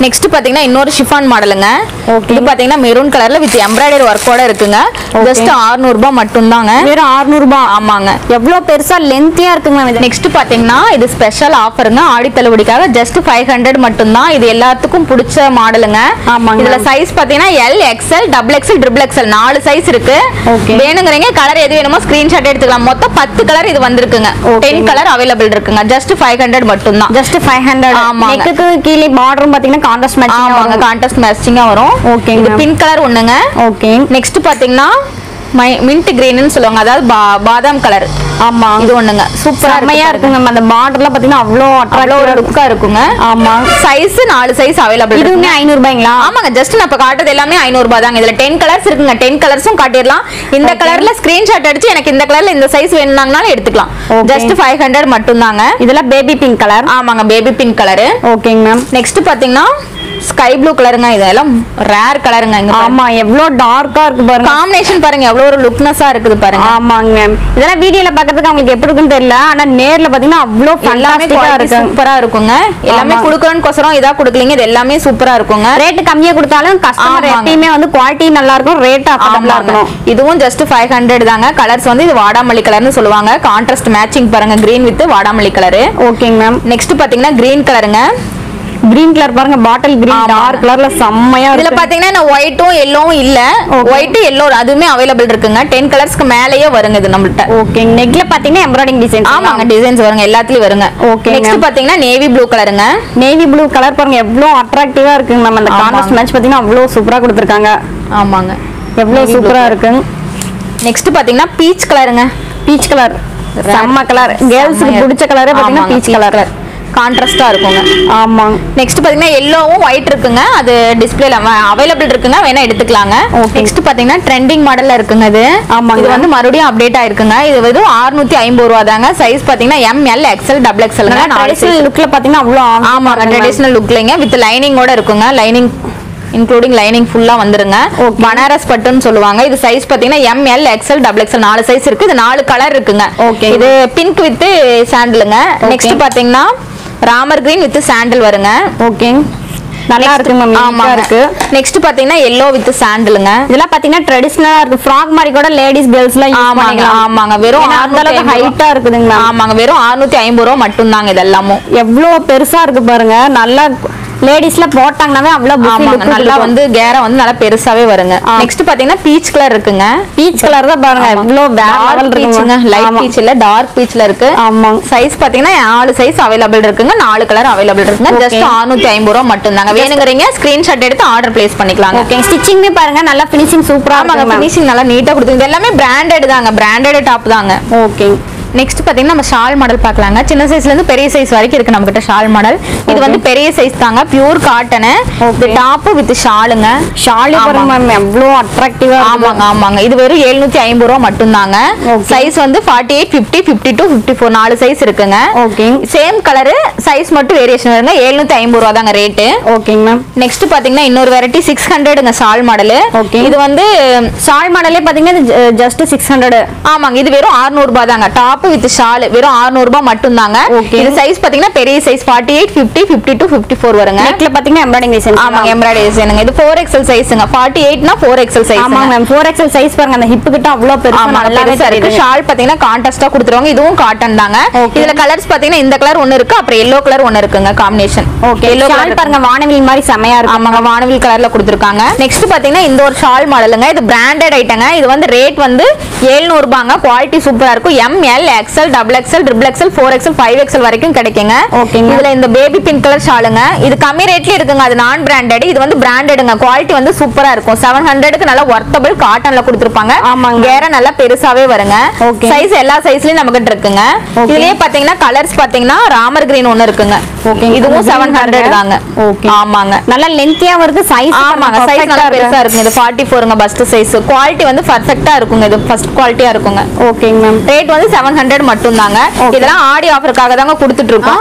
நெக்ஸ்ட் பாத்தீங்கன்னா இன்னொரு ஷிஃபான் மாடலுங்க Okay. இது பாத்தீங்கன்னா மெரூன் கலர்ல வித் எம்ப்ராய்டரி ஒர்க்கோட இருக்குங்க ஜஸ்ட் 600 ரூபாய் மட்டும் தாங்க வெறும் 600 ரூபாய் ஆமாங்க எவ்வளவு பெருசா லென்த்தியா இருக்குங்க மேம் இது நெக்ஸ்ட் பாத்தீங்கன்னா இது ஸ்பெஷல் ஆஃபருங்க ஆடி தள்ளுபடிக்காக ஜஸ்ட் ஃபைவ் ஹண்ட்ரட் மட்டும் தான் இது எல்லாத்துக்கும் பிடிச்ச மாடலுங்க ஆமாங்க. இதுல சைஸ் பாத்தீங்கன்னா L XL double XL triple XL நாலு சைஸ் இருக்கு Okay. வேணுங்கிறீங்க கலர் எது வேணுமோ ஸ்கிரீன்ஷாட் எடுத்துக்கலாம் மொத்தம் பத்து கலர் இது வந்திருக்குங்க Okay. டென் கலர் அவைலபிள் இருக்குங்க ஜஸ்ட் ஃபைவ் ஹண்ட்ரட் மட்டும் தான் ஜஸ்ட் ஃபைவ் ஹண்ட்ரட் ஆமாங்க. நெக்குக்கு கீழே பார்டரும் பாத்தீங்கன்னா கான்ட்ராஸ்ட் ஆமாங்க மேட்சிங் கான்ட்ராஸ்ட் மேட்சிங்கா வரும் Okay, இது ma'am. பிங்க் கலர் ஒண்ணுங்க ஓகே நெக்ஸ்ட் பாத்தீங்கன்னா மின்ட் கிரீன்னு சொல்லுவாங்க அதாவது பா- பாதாம் கலர் ஆமா இது ஒண்ணுங்க சூப்பரா செம்மையா இருக்குங்க மேம் அந்த பார்டர்லாம் பாத்தீங்கன்னா அவ்வளோ அவ்வளோ ஒரு அட்ராக்டிவா லுக்கா இருக்குங்க ஆமா சைஸ் நாலு சைஸ் அவைலபிள் இதுவுமே ஐநூறு ரூபாய்ங்களா ஆமாங்க ஜஸ்ட் நான் இப்ப காட்டுறது எல்லாமே ஐநூறு ரூபாய் தாங்க இதுல டென் கலர்ஸ் இருக்குங்க டென் கலர்ஸும் காட்டிடலாம் இந்த Okay. கலர்ல ஸ்கிரீன்ஷாட் அடிச்சு எனக்கு இந்த கலர்ல இந்த சைஸ் வேணும்னாங்கனாலும் எடுத்துக்கலாம் Okay. ஜஸ்ட் ஃபைவ் ஹண்ட்ரட் மட்டும் தாங்க இதெல்லாம் பேபி பிங்க் கலர் ஆமாங்க பேபி பிங்க் கலரு ஓகேங்க மேம் நெக்ஸ்ட் பாத்தீங்கன்னா ஸ்கை ப்ளூ கலருங்க இதெல்லாம் ரேர் கலருங்க இங்க ஆமா எவ்வளோ டார்க்கா இருக்கு பாருங்க காம்பினேஷன் பாருங்க எவ்வளவு ஒரு லுக்னஸா இருக்குது பாருங்க ஆமாங்க மேம் இதெல்லாம் வீடியோல பாக்கிறதுக்கு அவங்களுக்கு எப்படி இருக்குன்னு தெரியல ஆனா நேர்ல பாத்தீங்கன்னா அவ்வளோ எல்லாமே ஃபண்டாஸ்டிக்கா இருக்கு சூப்பரா இருக்குங்க எல்லாமே ஆமா. குடுக்கறோன்னு இதா குடுக்கலீங்க இது எல்லாமே சூப்பரா இருக்குங்க ரேட் கம்மியா கொடுத்தாலும் கஸ்டமர் ஆமாங்க. எப்பயுமே வந்து குவாலிட்டி நல்லா இருக்கும் ரேட் அஃபோர்டபுளா ஆமாங்க. இருக்கணும் இதுவும் ஜஸ்ட் ஃபைவ் ஹண்ட்ரட் தாங்க கலர்ஸ் வந்து இது வாடாமல்லி கலர்னு சொல்லுவாங்க கான்ட்ராஸ்ட் மேட்சிங் பாருங்க கிரீன் வித் வாடாமல்லி கலரு ஓகேங்க மேம் நெக்ஸ்ட் பாத்தீங்கன்னா கிரீன் கலருங்க கிரீன் கலர் பாருங்க பாட்டில் கிரீன் ஆமாங்க. டார்க் கலர்ல செம்மையா இதுல இருக்கு பாத்தீங்கன்னா இந்த ஒயிட்டும் எல்லோவும் இல்ல Okay. ஒயிட் எல்லோ அதுவுமே அவைலபிள் இருக்குங்க டென் கலர்ஸ்க்கு மேலேயே வருங்க இது நம்மள்ட்ட ஓகே நெக்ல பாத்தீங்கன்னா எம்ப்ராய்டிங் டிசைன் ஆமாங்க டிசைன்ஸ் வருங்க எல்லாத்துலயும் வருங்க Okay, நெக்ஸ்ட் ma'am. பாத்தீங்கன்னா நேவி ப்ளூ கலருங்க நேவி ப்ளூ கலர் பாருங்க எவ்வளோ அட்ராக்டிவா இருக்குங்க மேம் அந்த ஆமாங்க. கான்ட்ராஸ்ட் மேட்ச் பாத்தீங்கன்னா அவ்வளோ சூப்பரா கொடுத்துருக்காங்க ஆமாங்க எவ்வளோ Navy blue சூப்பரா colour. இருக்குங்க நெக்ஸ்ட் பாத்தீங்கன்னா பீச் கலருங்க பீச் கலர் செம்ம கலர் கேர்ள்ஸுக்கு பிடிச்ச கலரே பாத்தீங்கன்னா பீச் கலர் கான்ட்ராஸ்டா இருக்குங்க ஆமாங்க நெக்ஸ்ட் பாத்தீங்கன்னா எல்லோவும் ஒயிட் இருக்குங்க அது டிஸ்பிளேல அவைலபிள் இருக்குங்க வேணா எடுத்துக்கலாங்க Okay. நெக்ஸ்ட் பாத்தீங்கன்னா ட்ரெண்டிங் மாடல்ல இருக்குங்க இது ஆமாங்க. இது வந்து மறுபடியும் அப்டேட் ஆயிருக்குங்க இது வெறும் 650 ஐம்பது ரூபா தாங்க சைஸ் பாத்தீங்கன்னா M L XL double XL நாலு ட்ரெடிஷனல் லுக்ல பாத்தீங்கன்னா அவ்வளோ ஆமாங்க ட்ரெடிஷனல் லுக்லங்க வித் லைனிங்கோட இருக்குங்க லைனிங் இன்க்ளூடிங் லைனிங் ஃபுல்லா வந்துருங்க Okay. பனாரஸ் பட்டுன்னு சொல்லுவாங்க இது சைஸ் பாத்தீங்கன்னா M L XL double XL நாலு சைஸ் இருக்கு இது நாலு கலர் இருக்குங்க Okay. இது பிங்க் வித் சாண்டிலுங்க நெக்ஸ்ட் Okay. பாத்தீங்கன்னா ராமர் கிரீன் வித் சாண்டில் வருங்க ஓகே நல்லா இருக்கு மேம் ஆமாங்க இருக்கு நெக்ஸ்ட் பாத்தீங்கன்னா எல்லோ வித் சாண்டிலுங்க இதெல்லாம் பாத்தீங்கன்னா ட்ரெடிஷனலா இருக்கு ஃப்ராக் மாதிரி கூட லேடிஸ் கேர்ள்ஸ் எல்லாம் யூஸ் ஆமாங்க பண்ணிக்கலாம் ஆமாங்க வெறும் ஏன்னா அந்த அளவுக்கு 650 ஹைட்டா இருக்குதுங்க மேம் ஆமாங்க வெறும் 650 ஐம்பது ரூபா மட்டும்தாங்க இதெல்லாமும் எவ்வளவு பெருசா இருக்கு பாருங்க நல்லா லேடிஸ்ல போட்டாங்கன்னாவே அவ்வளவு ஆமாங்க நல்லா வந்து கேர வந்து நல்லா பெருசாவே வருங்க ஆ. நெக்ஸ்ட் பாத்தீங்கன்னா பீச் கலர் இருக்குங்க பீச் கலர் தான் பாருங்க எவ்வளவு வேற லெவல் பீச்சுங்க இருக்குங்க லைட் ஆமா. பீச் இல்ல டார்க் பீச்ல இருக்கு ஆமாங்க சைஸ் பாத்தீங்கன்னா நாலு சைஸ் அவைலபிள் இருக்குங்க நாலு கலர் அவைலபிள் இருக்குங்க Okay. ஜஸ்ட் 650 ஐம்பது ரூபா மட்டும்தாங்க வேணுங்கிறீங்க ஸ்கிரீன்ஷாட் எடுத்து ஆர்டர் பிளேஸ் பண்ணிக்கலாங்க ஓகே ஸ்டிச்சிங்மே பாருங்க நல்லா ஃபினிஷிங் சூப்பரா ஆமாங்க இருக்குங்க ஃபினிஷிங் நல்லா நீட்டா கொடுத்து இது எல்லாமே பிராண்டட் தாங்க பிராண்டட் டாப் தாங்க ஓகே நெக்ஸ்ட் பாத்தீங்கன்னா நம்ம ஷால் மாடல் பார்க்கலாங்க சின்ன சைஸ்ல இருந்து பெரிய சைஸ் வரைக்கும் இருக்கு நம்ம கிட்ட ஷால் மாடல் இது Okay. வந்து பெரிய சைஸ் தாங்க பியூர் காட்டனு இது Okay. டாப் வித் ஷாலுங்க ஷாலி பாருங்க மேம் எவ்வளவு அட்ராக்டிவா ஆமாங்க ஆமாங்க இது வெறும் 750 ஐம்பது ரூபா மட்டும்தாங்க Okay. சைஸ் வந்து forty eight fifty fifty two fifty four நாலு சைஸ் இருக்குங்க ஓகே சேம் கலரு சைஸ் மட்டும் வேரியேஷன் வருங்க 750 ஐம்பது ரூபா தாங்க ரேட்டு ஓகேங்க மேம் நெக்ஸ்ட் பாத்தீங்கன்னா இன்னொரு வெரைட்டி சிக்ஸ் ஹண்ட்ரடுங்க ஷால் மாடலு Okay. இது வந்து ஷால் மாடலே பாத்தீங்கன்னா ஜஸ்ட் சிக்ஸ் ஹண்ட்ரட் ஆமாங்க இது வெறும் 600 ரூபாய் தாங்க டாப் வித் ஷால் வெறும் 600 ரூபாய் மட்டும் தாங்க Okay. இது சைஸ் பாத்தீங்கன்னா பெரிய size 48 eight fifty fifty two fifty four வருங்க நெக்ல பாத்தீங்கன்னா எம்ப்ராய்டிங் டிசைன் ஆமாங்க எம்ப்ராய்டரி டிசைனுங்க இது ஃபோர் எக்ஸல் சைஸுங்க ஃபார்ட்டி எயிட்னா ஃபோர் எக்ஸல் சைஸ் ஆமாங்க மேம் ஃபோர் எக்ஸல் சைஸ் பாருங்க அந்த ஹிப் கிட்ட அவ்வளவு பெருசா ஆமா நல்லாவே பெருசா இருக்கு தெரியுது ஷால் பாத்தீங்கன்னா கான்ட்ராஸ்டா கொடுத்துருவாங்க இதுவும் காட்டன் தாங்க Okay. இதுல கலர்ஸ் பாத்தீங்கன்னா இந்த கலர் ஒன்னு இருக்கு அப்புறம் எல்லோ கலர் ஒன்னு இருக்குங்க combination okay yellow shawl colour பாருங்க வானவில் மாதிரி செமையா இருக்கு ஆமாங்க வானவில் கலர்ல கொடுத்துருக்காங்க நெக்ஸ்ட் பாத்தீங்கன்னா இந்த ஒரு ஷால் மாடலுங்க இது பிராண்டட் ஐட்டங்க இது வந்து ரேட் வந்து 700 ரூபாங்க குவாலிட்டி சூப்பரா இருக்கும் M L XL double XL triple XL four XL five XL வரைக்கும் கிடைக்குங்க ஓகேங்க. இதுல இந்த பேபி பிங்க் கலர் ஷாலுங்க இது கம்மி ரேட்ல இருக்குங்க அது நான் பிராண்டட் இது வந்து பிராண்டடுங்க குவாலிட்டி வந்து சூப்பரா இருக்கும் செவன் ஹண்ட்ரடுக்கு நல்லா ஒர்த்தபிள் காட்டன்ல கொடுத்துருப்பாங்க ஆமாங்க. வேற நல்லா பெருசாவே வருங்க Okay. சைஸ் எல்லா சைஸ்லயும் நம்ம கிட்ட இருக்குங்க Okay. இதுலயே பாத்தீங்கன்னா கலர்ஸ் பாத்தீங்கன்னா ராமர் கிரீன் ஒன்னு இருக்குங்க Okay. இதுவும் green செவன் ஹண்ட்ரட் பாருங்க. தாங்க Okay. ஆமாங்க நல்லா லென்த்தியா வருது சைஸ் ஆமாங்க சைஸ் நல்லா பெருசா இருக்குங்க இது 44 ஃபோருங்க பஸ்ட் சைஸ் குவாலிட்டி வந்து பர்ஃபெக்ட்டா இருக்குங்க இது ஃபர்ஸ்ட் குவாலிட்டியா இருக்குங்க ஓகேங்க மேம் ரேட் வந்து செவன் ஹண்ட்ரட் மட்டும் தாங்க Okay. இதெல்லாம் ஆடி ஆஃபருக்காக தாங்க கொடுத்துட்டு இருக்கோம்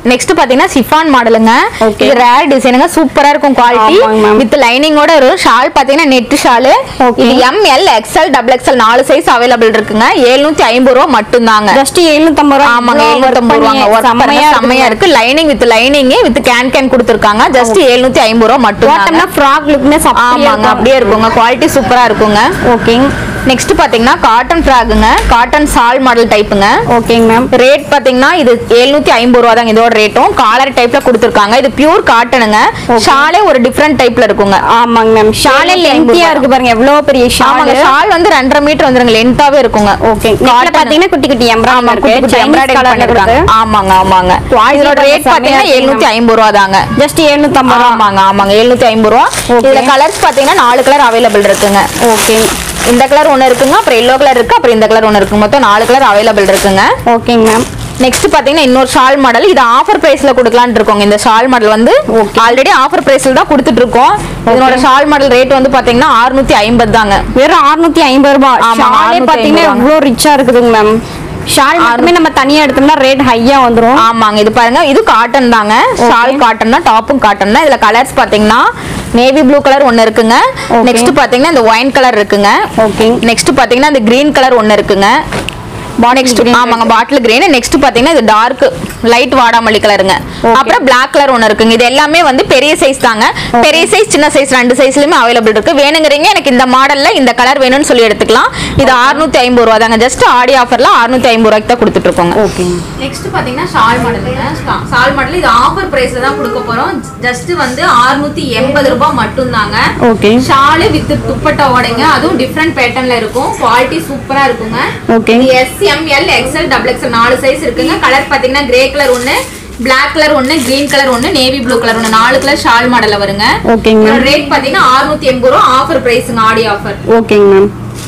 நெக்ஸ்ட் பாத்தீங்கன்னா சிஃபான் மாடலுங்க Okay. இது ரேர் டிசைனுங்க சூப்பரா இருக்கும் குவாலிட்டி ஆமாங்க ma'am. வித் லைனிங்கோட வரும் ஷால் பாத்தீங்கன்னா நெட் ஷால் Okay. இது M L XL double XL நாலு சைஸ் அவைலபிள் இருக்குங்க 750 ஐம்பது ரூபா மட்டும்தாங்க ஜஸ்ட் எழுநூத்தம்பது ரூபா ஆமாங்க இவ்வளோ work எழுநூத்தம்பது ரூபாங்க பண்ணி ஒர்க் செம்மையா செம்மையா இருக்கு lining with lining with can can கொடுத்துருக்காங்க ஜஸ்ட் 750 ஐம்பது ரூபா மட்டும் போட்டோம்னா ஃப்ராக் லுக்னஸ் ஆமாங்க அப்படியே இருக்குங்க குவாலிட்டி சூப்பரா இருக்குங்க ஓகேங்க நெக்ஸ்ட் பாத்தீங்கன்னா காட்டன் ஃப்ராகுங்க காட்டன் சால் மாடல் டைப்புங்க ஓகேங்க மேம் ரேட் பாத்தீங்கன்னா இது 750 ஐம்பது ரூபா தாங்க இதோட ரேட்டும் காலர் டைப்ல கொடுத்துருக்காங்க இது பியூர் காட்டனுங்க ஷாலே ஒரு டிஃப்ரெண்ட் டைப்ல இருக்குங்க ஆமாங்க மேம் ஷாலே லென்த்தியா இருக்கு பாருங்க எவ்வளவு பெரிய ஆமாங்க ஷால் ஷால் வந்து ரெண்டரை மீட்டர் வந்துருங்க லென்த்தாவே இருக்குங்க ஓகே நெக்ல Cotton. பாத்தீங்கன்னா குட்டி குட்டி ஆமா எம்ப்ராய்டரி குட்டி இருக்கு குட்டி எம்ப்ராய்டரி பண்ணிருக்காங்க ஆமாங்க ஆமாங்க இதோட ரேட் பாத்தீங்கன்னா 750 ஐம்பது ரூபா தாங்க ஜஸ்ட் 750 ரூபா ஆமாங்க ஆமாங்க 750 ஐம்பது ரூபா Okay. இதுல கலர்ஸ் பாத்தீங்கன்னா நாலு கலர் அவைலபிள் இருக்குங்க ஓகே இந்த கலர் ஒன்னு இருக்குங்க அப்புறம் எல்லோ கலர் இருக்கு அப்புறம் இந்த கலர் ஒன்னு இருக்கு மொத்தம் நாலு கலர் அவைலபிள் இருக்குங்க ஓகேங்க மேம் நெக்ஸ்ட் பாத்தீங்கன்னா இன்னொரு ஷால் மாடல் இது ஆஃபர் பிரைஸ்ல கொடுக்கலாம்னு இருக்கோங்க இந்த ஷால் மாடல் வந்து Okay. ஆல்ரெடி ஆஃபர் பிரைஸ்ல தான் கொடுத்துட்டு இருக்கோம் இதனோட ஷால் மாடல் ரேட் வந்து பாத்தீங்கன்னா 650 தாங்க வெறும் 650 ரூபாய் ஆமா, ஷாலே 650 பாத்தீங்கன்னா ரூபா. எவ்வளவு ரிச்சா இருக்குதுங்க மேம் ஷால் மட்டுமே நம்ம தனியா எடுத்தோம்னா ரேட் ஹையா வந்துரும் ஆமாங்க இது பாருங்க இது காட்டன் தாங்க ஷால் காட்டன் தான் டாப்பும் காட்டன் தான் இதுல கலர்ஸ் பாத்தீங்கன்னா நேவி ப்ளூ கலர் ஒன்னு இருக்குங்க Okay. நெக்ஸ்ட் பாத்தீங்கன்னா இந்த ஒயின் கலர் இருக்குங்க ஓகே நெக்ஸ்ட் பாத்தீங்கன்னா இந்த கிரீன் கலர் ஒன்னு இருக்குங்க நெக்ஸ்ட் green ஆமாங்க பாட்டில் கிரீன் நெக்ஸ்ட் பாத்தீங்கன்னா இது டார்க் லைட் வாடாமல்லி கலருங்க அப்புறம் Black கலர் ஒன்னு இருக்குங்க இது எல்லாமே வந்து பெரிய சைஸ் தாங்க பெரிய சைஸ் சின்ன சைஸ் ரெண்டு சைஸ்லயுமே அவைலபிள் இருக்கு வேணுங்கிறீங்க எனக்கு இந்த மாடல்ல இந்த கலர் வேணும்னு சொல்லி எடுத்துக்கலாம் இது 650 ஐம்பது ரூபா தாங்க ஜஸ்ட் ஆடி ஆஃபர்ல 650 ஐம்பது ரூபாய்க்கு தான் கொடுத்துட்டு இருக்கோங்க ஓகே நெக்ஸ்ட் பாத்தீங்கன்னா ஷால் மாடலுங்க ஷால் மாடல் இது ஆஃபர் பிரைஸ்ல தான் கொடுக்க போறோம் ஜஸ்ட் வந்து 680 எண்பது ரூபாய் மட்டும்தாங்க ஓகே ஷாலு வித் துப்பட்டாவோடங்க அதுவும் டிஃப்ரெண்ட் பேட்டர்ன்ல இருக்கும் குவாலிட்டி சூப்பரா இருக்குங்க okay S M L XL double XL நாலு சைஸ் இருக்குங்க கலர் பாத்தீங்கன்னா கிரே கலர் ஒன்னு Black கலர் ஒன்னு கிரீன் கலர் ஒன்னு நேவி ப்ளூ கலர் ஒன்னு நாலு கலர் ஷால் மாடல்ல வருங்க ஓகேங்க மேம் ரேட் பாத்தீங்கன்னா 680 எண்பது ரூபா ஆஃபர் பிரைஸ்ங்க ஆடி ஆஃபர் ஓகேங்க மேம்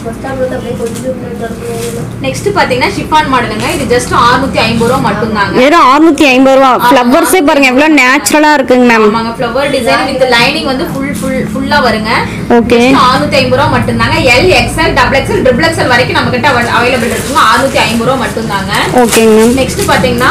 நெக்ஸ்ட் பாத்தீங்கன்னா ஷிஃபான் மாடலுங்க இது ஜஸ்ட் 650 ஐம்பது ரூபா மட்டும்தாங்க வெறும் 650 ரூபா ஃப்ளவர்ஸே பாருங்க எவ்வளவு நேச்சுரலா இருக்குங்க மேம் ஆமாங்க ஃப்ளவர் டிசைன் வித் லைனிங் வந்து ஃபுல் ஃபுல் ஃபுல்லா வருங்க ஓகே ஆறுநூத்தி ஐம்பது ரூபா மட்டும்தாங்க L XL double XL triple XL வரைக்கும் நம்ம கிட்ட அவைலபிள் இருக்குங்க ஆறுநூத்தி ஐம்பது ரூபா மட்டும்தாங்க ஓகேங்க மேம் நெக்ஸ்ட் பாத்தீங்கன்னா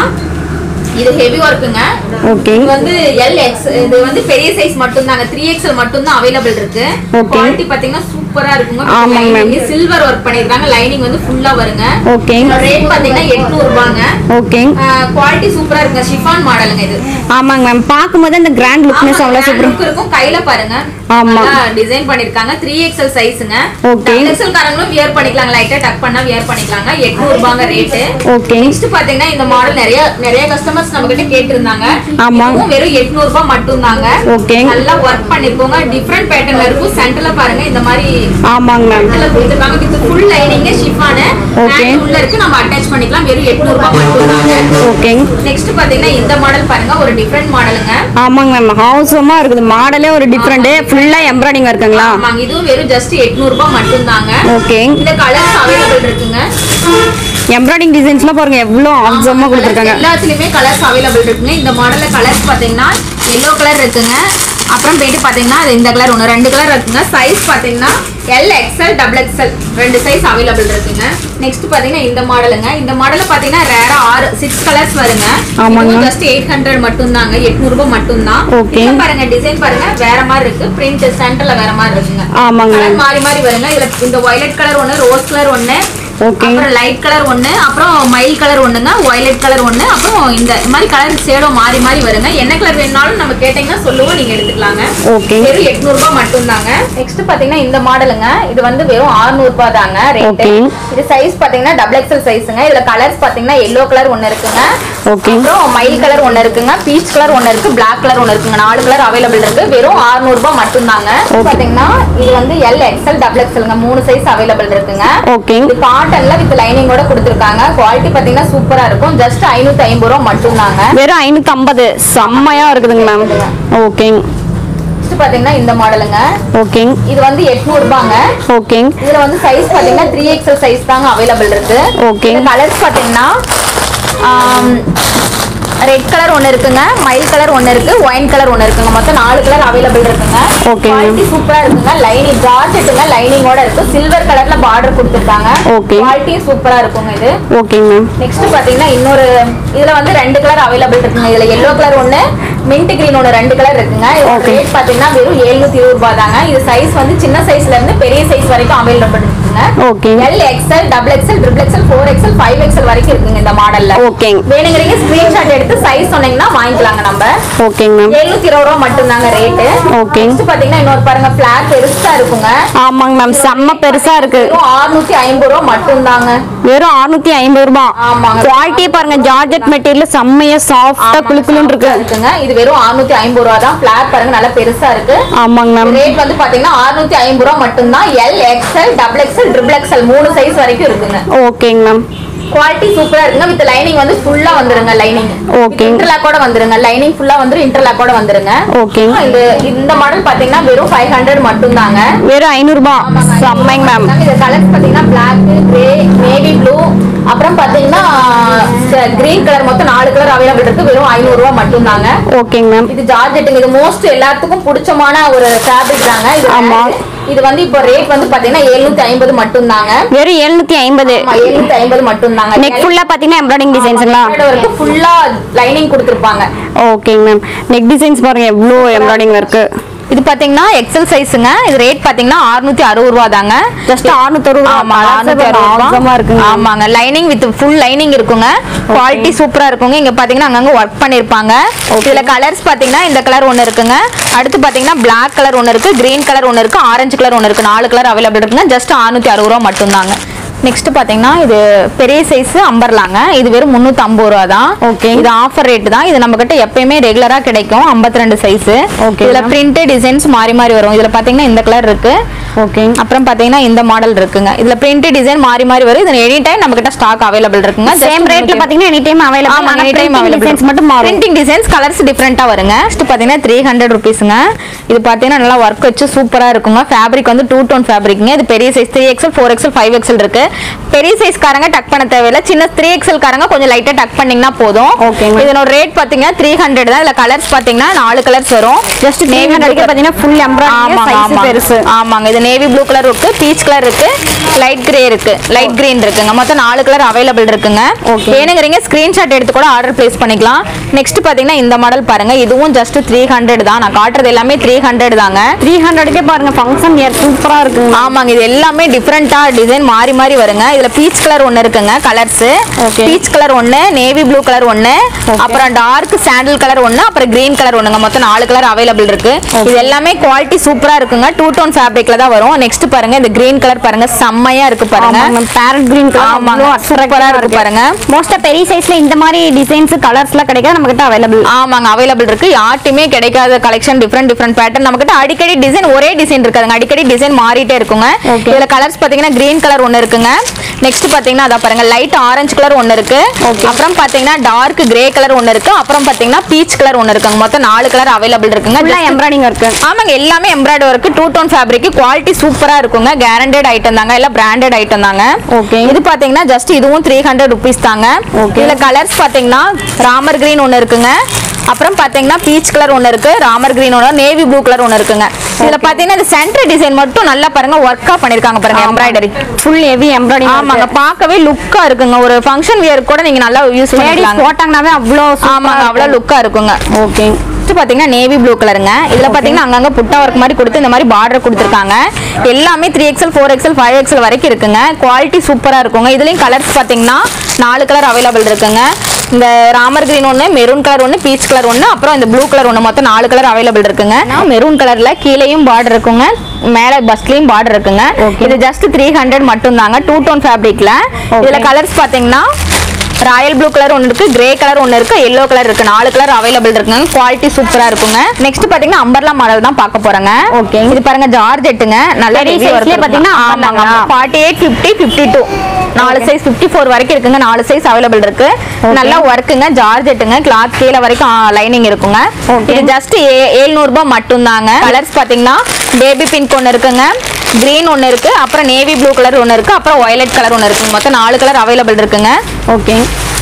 இது ஹெவி ஒர்க்குங்க ஓகே இது வந்து எல் எக்ஸ் இது வந்து பெரிய சைஸ் மட்டும்தாங்க த்ரீ எக்ஸ்எல் மட்டும்தான் அவைலபிள் இருக்கு Okay. குவாலிட்டி பாத்தீங்கன்னா சூப்பரா இருக்குங்க ஆமாங்க ma'am. சில்வர் ஒர்க் பண்ணிருக்காங்க லைனிங் வந்து ஃபுல்லா வருங்க ஓகே ரேட் பாத்தீங்கன்னா எட்நூறு ரூபாங்க ஓகே குவாலிட்டி சூப்பரா இருக்குங்க ஷிஃபான் மாடலுங்க இது ஆமாங்க மேம் பார்க்கும்போது அந்த கிராண்ட் லுக்னஸ் அவ்வளோ சூப்பர் லுக் இருக்கும் கையில பாருங்க ஆமா. டிசைன் பண்ணிருக்காங்க த்ரீ எக்ஸ்எல் சைஸ்ங்க Okay. எக்ஸ்எல் காரங்களும் வியர் பண்ணிக்கலாங்க லைட்டா டக் பண்ணா வியர் பண்ணிக்கலாங்க எட்நூறு ரூபாங்க ரேட்டு ஓகே நெக்ஸ்ட் பாத்தீங்கன்னா இந்த மாடல் நிறைய நிறைய கஸ்டமர்ஸ் நம்ம கிட்ட கேட்டிருந்தாங்க ஆமா. இதுவும் வெறும் எட்நூறு ரூபாய் மட்டும் தாங்க Okay. நல்லா ஒர்க் பண்ணிருக்கோங்க டிஃப்ரெண்ட் பேட்டர்ன்ல இருக்கும் சென்டர்ல பாருங்க இந்த மாதிரி ஆமாங்க மேம் சென்டர்ல கொடுத்துருக்காங்க with full lining chiffon Okay. உள்ள இருக்கு நம்ம அட்டாச் பண்ணிக்கலாம் வெறும் எட்நூறு ரூபாய் மட்டும் தாங்க ஓகேங்க நெக்ஸ்ட் பாத்தீங்கன்னா இந்த மாடல் பாருங்க ஒரு டிஃப்ரெண்ட் மாடலுங்க ஆமாங்க மேம் ஹவுசமா இருக்குது மாடலே ஒரு டிஃப்ரெண்ட் ஃபுல்லா எம்ப்ராய்டிங் இருக்குங்களா ஆமாங்க இதுவும் வெறும் ஜஸ்ட் எட்நூறு ரூபாய் மட்டும் தாங்க ஓகே இந்த கலர்ஸ் அவைலபிள் இருக்குங்க எம்ப்ராய்டிங் டிசைன்ஸ்லாம் பாருங்க எவ்வளோ ஹவுசமா கொடுத்துருக்காங்க எல்லாத்துலயுமே கலர்ஸ் அவைலபிள் இருக்குங்க இந்த மாடல்ல கலர்ஸ் பாத்தீங்கன்னா எல்லோ கலர் இருக்குங்க அப்புறம் போயிட்டு பாத்தீங்கன்னா அது இந்த கலர் ஒன்று ரெண்டு கலர் இருக்குங்க சைஸ் பாத்தீங்கன்னா எல் எக்ஸ்எல் டபுள் எக்ஸ்எல் ரெண்டு சைஸ் அவைலபிள் இருக்குங்க நெக்ஸ்ட் பாத்தீங்கன்னா இந்த மாடலுங்க இந்த மாடல்ல பாத்தீங்கன்னா ரேரா ஆறு சிக்ஸ் கலர்ஸ் வருங்க ஆமாங்க. ஜஸ்ட் எயிட் ஹண்ட்ரட் மட்டும் தாங்க எட்நூறு ரூபாய் மட்டும் தான் Okay. பாருங்க டிசைன் பாருங்க வேற மாதிரி இருக்கு பிரிண்ட் சென்டர்ல வேற மாதிரி இருக்குங்க ஆமாங்க கலர் மேம் மாறி மாறி வருங்க இதுல இந்த வயலட் கலர் ஒண்ணு ரோஸ் கலர் ஒண்ணு ஓகே அப்புறம் லைட் கலர் ஒண்ணு அப்புறம் மயில் கலர் ஒண்ணுங்க வயலட் கலர் ஒண்ணு அப்புறம் இந்த மாதிரி கலர் ஷேடும் மாறி மாறி வருங்க என்ன கலர் வேணும்னாலும் நம்ம கேட்டீங்கன்னா சொல்லுவோம் நீங்க எடுத்துக்கலாங்க ஓகே வெறும் எட்நூறு ரூபாய் மட்டும் தாங்க நெக்ஸ்ட் பாத்தீங்கன்னா இந்த மாடலுங்க இது வந்து வெறும் 600 ரூபாய் தாங்க ரேட் Okay. இது சைஸ் பாத்தீங்கன்னா டபுள் எக்ஸ்எல் சைஸ்ங்க இதுல கலர்ஸ் பாத்தீங்கன்னா எல்லோ கலர் ஒன்னு இருக்குங்க ஓகே அப்புறம் மயில் கலர் ஒன்னு இருக்குங்க பீச் கலர் ஒன்னு இருக்கு Black கலர் ஒன்னு இருக்குங்க நாலு கலர் அவைலபிள் இருக்கு வெறும் 600 ரூபாய் மட்டும் தாங்க பாத்தீங்கன்னா இது வந்து எல் எக்ஸ்எல் டபுள் எக்ஸ்எல்ங்க மூணு சைஸ் அவைலபிள் இருக்குங்க ஓகே இது காட்டன்ல வித் லைனிங்கோட கொடுத்துருக்காங்க குவாலிட்டி பாத்தீங்கன்னா சூப்பரா இருக்கும் ஜஸ்ட் ஐநூத்தி ஐம்பது ரூபா மட்டும் தாங்க வெறும் ஐநூத்தி ஐம்பது செம்மையா இருக்குதுங்க மேம் ஓகேங்க நெக்ஸ்ட் பாத்தீங்கன்னா இந்த மாடலுங்க ஓகேங்க இது வந்து எட்நூறு ரூபாங்க ஓகேங்க இதுல வந்து சைஸ் பாத்தீங்கன்னா த்ரீ எக்ஸல் சைஸ் தாங்க அவைலபிள் இருக்கு Okay. கலர்ஸ் பாத்தீங்கன்னா ரெட் கலர் ஒன்று இருக்குங்க மயில் கலர் ஒன்று இருக்கு ஒயின் கலர் ஒன்று இருக்குங்க மொத்தம் நாலு கலர் அவைலபிள் இருக்குங்க Okay. குவாலிட்டி சூப்பரா இருக்குங்க லைனிங் ஜார்ஜெட்டுங்க லைனிங்கோட இருக்கு சில்வர் கலர்ல பார்டர் கொடுத்துருக்காங்க Okay. குவாலிட்டியும் சூப்பரா இருக்குங்க இது ஓகேங்க மேம் நெக்ஸ்ட் பாத்தீங்கன்னா இன்னொரு இதுல வந்து ரெண்டு கலர் அவைலபிள் இருக்குங்க இதுல எல்லோ கலர் ஒண்ணு மின்ட் கிரீன் ஒண்ணு ரெண்டு கலர் இருக்குங்க Okay. ரேட் பாத்தீங்கன்னா வெறும் 720 இருபது ரூபாய் தாங்க இது சைஸ் வந்து சின்ன சைஸ்ல இருந்து பெரிய சைஸ் வரைக்கும் அவைலபிள் இருக்குங்க Okay. L XL double XL triple XL four XL five XL வரைக்கும் இருக்குங்க இந்த மாடல்ல ஓகேங்க வேணுங்கிறீங்க ஸ்கிரீன்ஷாட் எடுத்து சைஸ் சொன்னீங்கன்னா வாங்கிக்கலாங்க நம்ம ஓகேங்க மேம் எழுநூத்தி இருபது ரூபா மட்டும்தாங்க ரேட்டு Okay. நெக்ஸ்ட் பாத்தீங்கன்னா இன்னொரு பாருங்க பிளாக் பெருசா இருக்குங்க ஆமாங்க மேம் செம்ம பெருசா இருக்கு வெறும் 650 ஐம்பது ரூபா மட்டும்தாங்க வெறும் 650 ஐம்பது ரூபாய் ஆமாங்க. குவாலிட்டி பாருங்க ஜார்ஜெட் மெட்டீரியல் செம்மையா சாஃப்டா குளு குளுன்னு இருக்கு இருக்குங்க இது வெறும் 650 ஐம்பது ரூபா தான் பிளாக் பாருங்க நல்லா பெருசா இருக்கு ஆமாங்க மேம் ரேட் வந்து பாத்தீங்கன்னா 650 ஐம்பது ரூபா மட்டும்தான் L XL double XL triple XL மூணு சைஸ் வரைக்கும் இருக்குங்க ஓகேங்க மேம் குவாலிட்டி சூப்பரா இருக்குங்க வித் லைனிங் வந்து ஃபுல்லா வந்துருங்க லைனிங் Okay. இன்டர்லாக்கோட வந்துருங்க லைனிங் ஃபுல்லா வந்துரும் இன்டர்லாக்கோட வந்துருங்க Okay. இந்த இந்த மாடல் பாத்தீங்கன்னா வெறும் 500 மட்டும்தாங்க வெறும் 500 ரூபாய் ஆமாங்க. செம்மைங்க மேம் இது கலர்ஸ் பாத்தீங்கன்னா பிளாக் கிரே நேவி ப்ளூ அப்புறம் பாத்தீங்கன்னா கிரீன் கலர் மொத்தம் நாலு கலர் அவைலபிள் இருக்கு வெறும் 500 ரூபாய் மட்டும்தாங்க ஓகேங்க மேம் இது ஜார்ஜெட்டுங்க இது மோஸ்ட் எல்லாத்துக்கும் பிடிச்சமான ஒரு ஃபேப்ரிக் தாங்க இது ஆமா. rare. இது வந்து இப்போ ரேட் வந்து பாத்தீங்கன்னா 750 ஐம்பது மட்டும்தாங்க வெறும் 750 ஆமா 750 மட்டும்தாங்க நெக் ஃபுல்லா பாத்தீங்கன்னா எம்ப்ராய்டிங் டிசைன்ஸ்ங்களா வரைக்கும் ஃபுல்லா லைனிங் கொடுத்துருப்பாங்க ஓகேங்க மேம் நெக் டிசைன்ஸ் பாருங்க எவ்வளோ எம்ப்ராய்டிங் இருக்கு இது பாத்தீங்கன்னா எக்ஸல் சைஸுங்க இது ரேட் பாத்தீங்கன்னா 660 அறுபது ரூபா தாங்க ஜஸ்ட் 660 ரூபாய் ஆமா 660 ஆசமா இருக்குங்க ஆமாங்க லைனிங் வித் ஃபுல் லைனிங் இருக்குங்க குவாலிட்டி சூப்பரா இருக்குங்க இங்க பாத்தீங்கன்னா அங்கங்க ஒர்க் பண்ணிருப்பாங்க இதுல கலர்ஸ் பாத்தீங்கன்னா இந்த கலர் ஒன்னு இருக்குங்க அடுத்து பாத்தீங்கன்னா Black கலர் ஒன்னு இருக்கு கிரீன் கலர் ஒன்னு இருக்கு ஆரஞ்சு கலர் ஒன்னு இருக்கு நாலு கலர் அவைலபிள் இருக்குங்க ஜஸ்ட் 660 அறுபது ரூபா மட்டும்தாங்க நெக்ஸ்ட் பாத்தீங்கன்னா இது பெரிய சைஸ் அம்பர்லாங்க இது வெறும் 350 ரூபா தான் Okay. இது ஆஃபர் ரேட் தான் இது நம்ம கிட்ட எப்பயுமே ரெகுலரா கிடைக்கும் 52 ரெண்டு சைஸ் Okay, இதுல ma'am. பிரிண்ட் டிசைன்ஸ் மாறி மாறி வரும் இதுல பாத்தீங்கன்னா இந்த கலர் இருக்கு ஓகே அப்புறம் பாத்தீங்கன்னா இந்த மாடல் இருக்குங்க இதுல பிரிண்ட் டிசைன் மாறி மாறி வரும் இது எனி டைம் நம்ம கிட்ட ஸ்டாக் அவைலபிள் இருக்குங்க சேம் ரேட்ல பாத்தீங்கன்னா எனி டைம் அவைலபிள் ஆனா டைம் டிசைன்ஸ் மட்டும் மாறும் பிரிண்டிங் டிசைன்ஸ் கலர்ஸ் டிஃப்ரெண்டா வருங்க நெக்ஸ்ட் பாத்தீங்கன்னா த்ரீ ஹண்ட்ரட் ருபீஸ்ங்க இது பாத்தீங்கன்னா நல்லா ஒர்க் வச்சு சூப்பரா இருக்குங்க ஃபேப்ரிக் வந்து டூ டோன் ஃபேப்ரிக்ங்க இது பெரிய size three XL four XL five XL இருக்கு பெரிய சைஸ் காரங்க டக் பண்ண தேவையில்ல சின்ன த்ரீ எக்ஸல் காரங்க கொஞ்சம் லைட்டா டக் பண்ணீங்கன்னா போதும் Okay, ma'am. இதனோட ரேட் பாத்தீங்கன்னா த்ரீ ஹண்ட்ரட் தான் இதுல கலர்ஸ் பாத்தீங்கன்னா நாலு கலர்ஸ் வரும் ஜஸ்ட் 300 க்கு பாத்தீங்கன்னா ஃபுல் எம்ப்ராய்டிங் ஆமாங்க, சைஸ் ஆமாங்க. பெருசு ஆமாங்க இது நேவி ப்ளூ கலர் இருக்கு பீச் கலர் இருக்கு லைட் கிரே இருக்கு லைட் கிரீன் இருக்குங்க மொத்தம் நாலு கலர் அவைலபிள் இருக்குங்க Okay. வேணுங்கிறீங்க ஸ்கிரீன்ஷாட் எடுத்து கூட ஆர்டர் பிளேஸ் பண்ணிக்கலாம் நெக்ஸ்ட் பாத்தீங்கன்னா இந்த மாடல் பாருங்க இதுவும் ஜஸ்ட் த்ரீ ஹண்ட்ரட் தான் நான் காட்டுறது எல்லாமே த்ரீ ஹண்ட்ரட் தாங்க 300 க்கே பாருங்க ஃபங்க்ஷன் இயர் சூப்பரா இருக்குங்க ஆமாங்க இது எல்லாமே டிஃப்ரெண்டா டிசைன் மாறி மாறி வருங்க இதுல பீச் கலர் ஒன்னு இருக்குங்க கலர்ஸ் Okay. பீச் கலர் ஒன்னு நேவி ப்ளூ கலர் ஒன்னு அப்புறம் டார்க் சாண்டில் கலர் ஒன்னு அப்புறம் கிரீன் கலர் ஒண்ணுங்க மொத்தம் நாலு கலர் அவைலபிள் இருக்கு இது எல்லாமே குவாலிட்டி சூப்பரா இருக்குங்க டூ டோன் ஃபேப்ரிக்ல தான் வரும் நெக்ஸ்ட் பாருங்க இந்த கிரீன் கலர் பாருங்க செம்மையா இருக்கு பாருங்க ஆமாங்க பேரட் கிரீன் ஆமாங்க சூப்பரா இருக்கு பாருங்க மோஸ்டா பெரிய சைஸ்ல இந்த மாதிரி டிசைன்ஸ் கலர்ஸ்லாம் கிடைக்காது நம்ம கிட்ட அவைலபிள் ஆமாங்க அவைலபிள் இருக்கு யார்ட்டுமே கிடைக்காத கலெக்ஷன் டிஃப்ரெண்ட் டிஃப்ரெண்ட் பேட்டர்ன் நம்ம கிட்ட அடிக்கடி டிசைன் ஒரே டிசைன் இருக்காதுங்க அடிக்கடி டிசைன் மாறிட்டே இருக்குங்க Okay. இதுல கலர்ஸ் பாத்தீங்கன்னா கிரீன் கலர் ஒன்னு இருக்குங்க நெக்ஸ்ட் பாத்தீங்கன்னா அத பாருங்க லைட் ஆரஞ்சு கலர் ஒன்னு இருக்கு Okay. அப்புறம் பாத்தீங்கன்னா டார்க் கிரே கலர் ஒன்னு இருக்கு அப்புறம் பாத்தீங்கன்னா பீச் கலர் ஒன்னு இருக்குங்க மொத்தம் நாலு கலர் அவைலபிள் இருக்குங்க ஃபுல்லா Just- எம்ப்ராய்டிங் இருக்கு ஆமாங்க எல்லாமே embroidery work two tone fabric quality சூப்பரா இருக்குங்க கேரண்டட் ஐட்டம் தாங்க எல்லாம் பிராண்டட் ஐட்டம் தாங்க Okay. இது பாத்தீங்கன்னா ஜஸ்ட் இதுவும் த்ரீ ஹண்ட்ரட் ருபீஸ் தாங்க Okay. இதுல கலர்ஸ் பாத்தீங்கன்னா ராமர் கிரீன் ஒன்னு இருக்குங்க அப்புறம் பாத்தீங்கன்னா பீச் கலர் ஒன்னு இருக்கு ராமர் கிரீன் ஒன்னு நேவி ப்ளூ கலர் ஒன்னு இருக்குங்க இதுல பாத்தீங்கன்னா இந்த சென்டர் டிசைன் மட்டும் நல்லா பாருங்க ஒர்க்கா பண்ணிருக்காங்க பாருங்க எம்ப்ராய்டரி ஃபுல் ஹெவி எம்ப்ராய்டிங் ஆமாங்க பார்க்கவே லுக்கா இருக்குங்க ஒரு ஃபங்க்ஷன் வியர் கூட நீங்க நல்லா யூஸ் லேடிஸ் பண்ணிக்கலாம் போட்டாங்கனாவே அவ்வளோ ஆமாங்க அவ்வளவு லுக்கா இருக்குங்க ஓகே நெக்ஸ்ட் பாத்தீங்கன்னா நேவி ப்ளூ கலருங்க இதுல பாத்தீங்கன்னா அங்கங்க புட்டா ஒர்க் மாதிரி கொடுத்து இந்த மாதிரி பார்டர் கொடுத்துருக்காங்க எல்லாமே three XL four XL five XL வரைக்கும் இருக்குங்க குவாலிட்டி சூப்பரா இருக்குங்க இதுலயும் கலர்ஸ் பாத்தீங்கன்னா நாலு கலர் அவைலபிள் இருக்குங்க இந்த ராமர் கிரீன் ஒன்று மெரூன் கலர் ஒன்று பீச் கலர் ஒன்று அப்புறம் இந்த ப்ளூ கலர் ஒன்று மொத்தம் நாலு கலர் அவைலபிள் இருக்குங்க மெரூன் கலர்ல கீழேயும் பார்டர் இருக்குங்க மேல பஸ்லயும் பார்டர் இருக்குங்க இது ஜஸ்ட் த்ரீ ஹண்ட்ரட் மட்டும் தாங்க டூ டோன் ஃபேப்ரிக்ல இதுல கலர்ஸ் பாத்தீங்கன்னா ராயல் ப்ளூ கலர் ஒன்று இருக்கு கிரே கலர் ஒன்று இருக்கு எல்லோ கலர் இருக்கு நாலு கலர் அவைலபிள் இருக்குங்க குவாலிட்டி சூப்பரா இருக்குங்க நெக்ஸ்ட் பாத்தீங்கன்னா அம்பர்லா மாடல் தான் பார்க்க போறோங்க Okay. இது பாருங்க ஜார்ஜெட்டுங்க நல்ல பெரிய heavy work size லயே இருக்கும். பாத்தீங்கன்னா ஆமாங்க அம்பர்லாங்களா? Forty eight fifty fifty two நாலு சைஸ் ஃபிஃப்டி ஃபோர் வரைக்கும் இருக்குங்க நாலு சைஸ் அவைலபிள் இருக்கு நல்லா ஒர்க்குங்க ஜார்ஜெட்டுங்க கிளாத் கீழே வரைக்கும் லைனிங் இருக்குங்க Okay. இது ஜஸ்ட் ஏழ்நூறு ரூபாய் மட்டும்தாங்க கலர்ஸ் பாத்தீங்கன்னா பேபி பிங்க் ஒன்று இருக்குங்க கிரீன் ஒன்று இருக்கு அப்புறம் நேவி ப்ளூ கலர் ஒன்று இருக்கு அப்புறம் வயலட் கலர் ஒன்று இருக்குங்க மொத்தம் நாலு கலர் அவைலபிள் இருக்குங்க ஓகே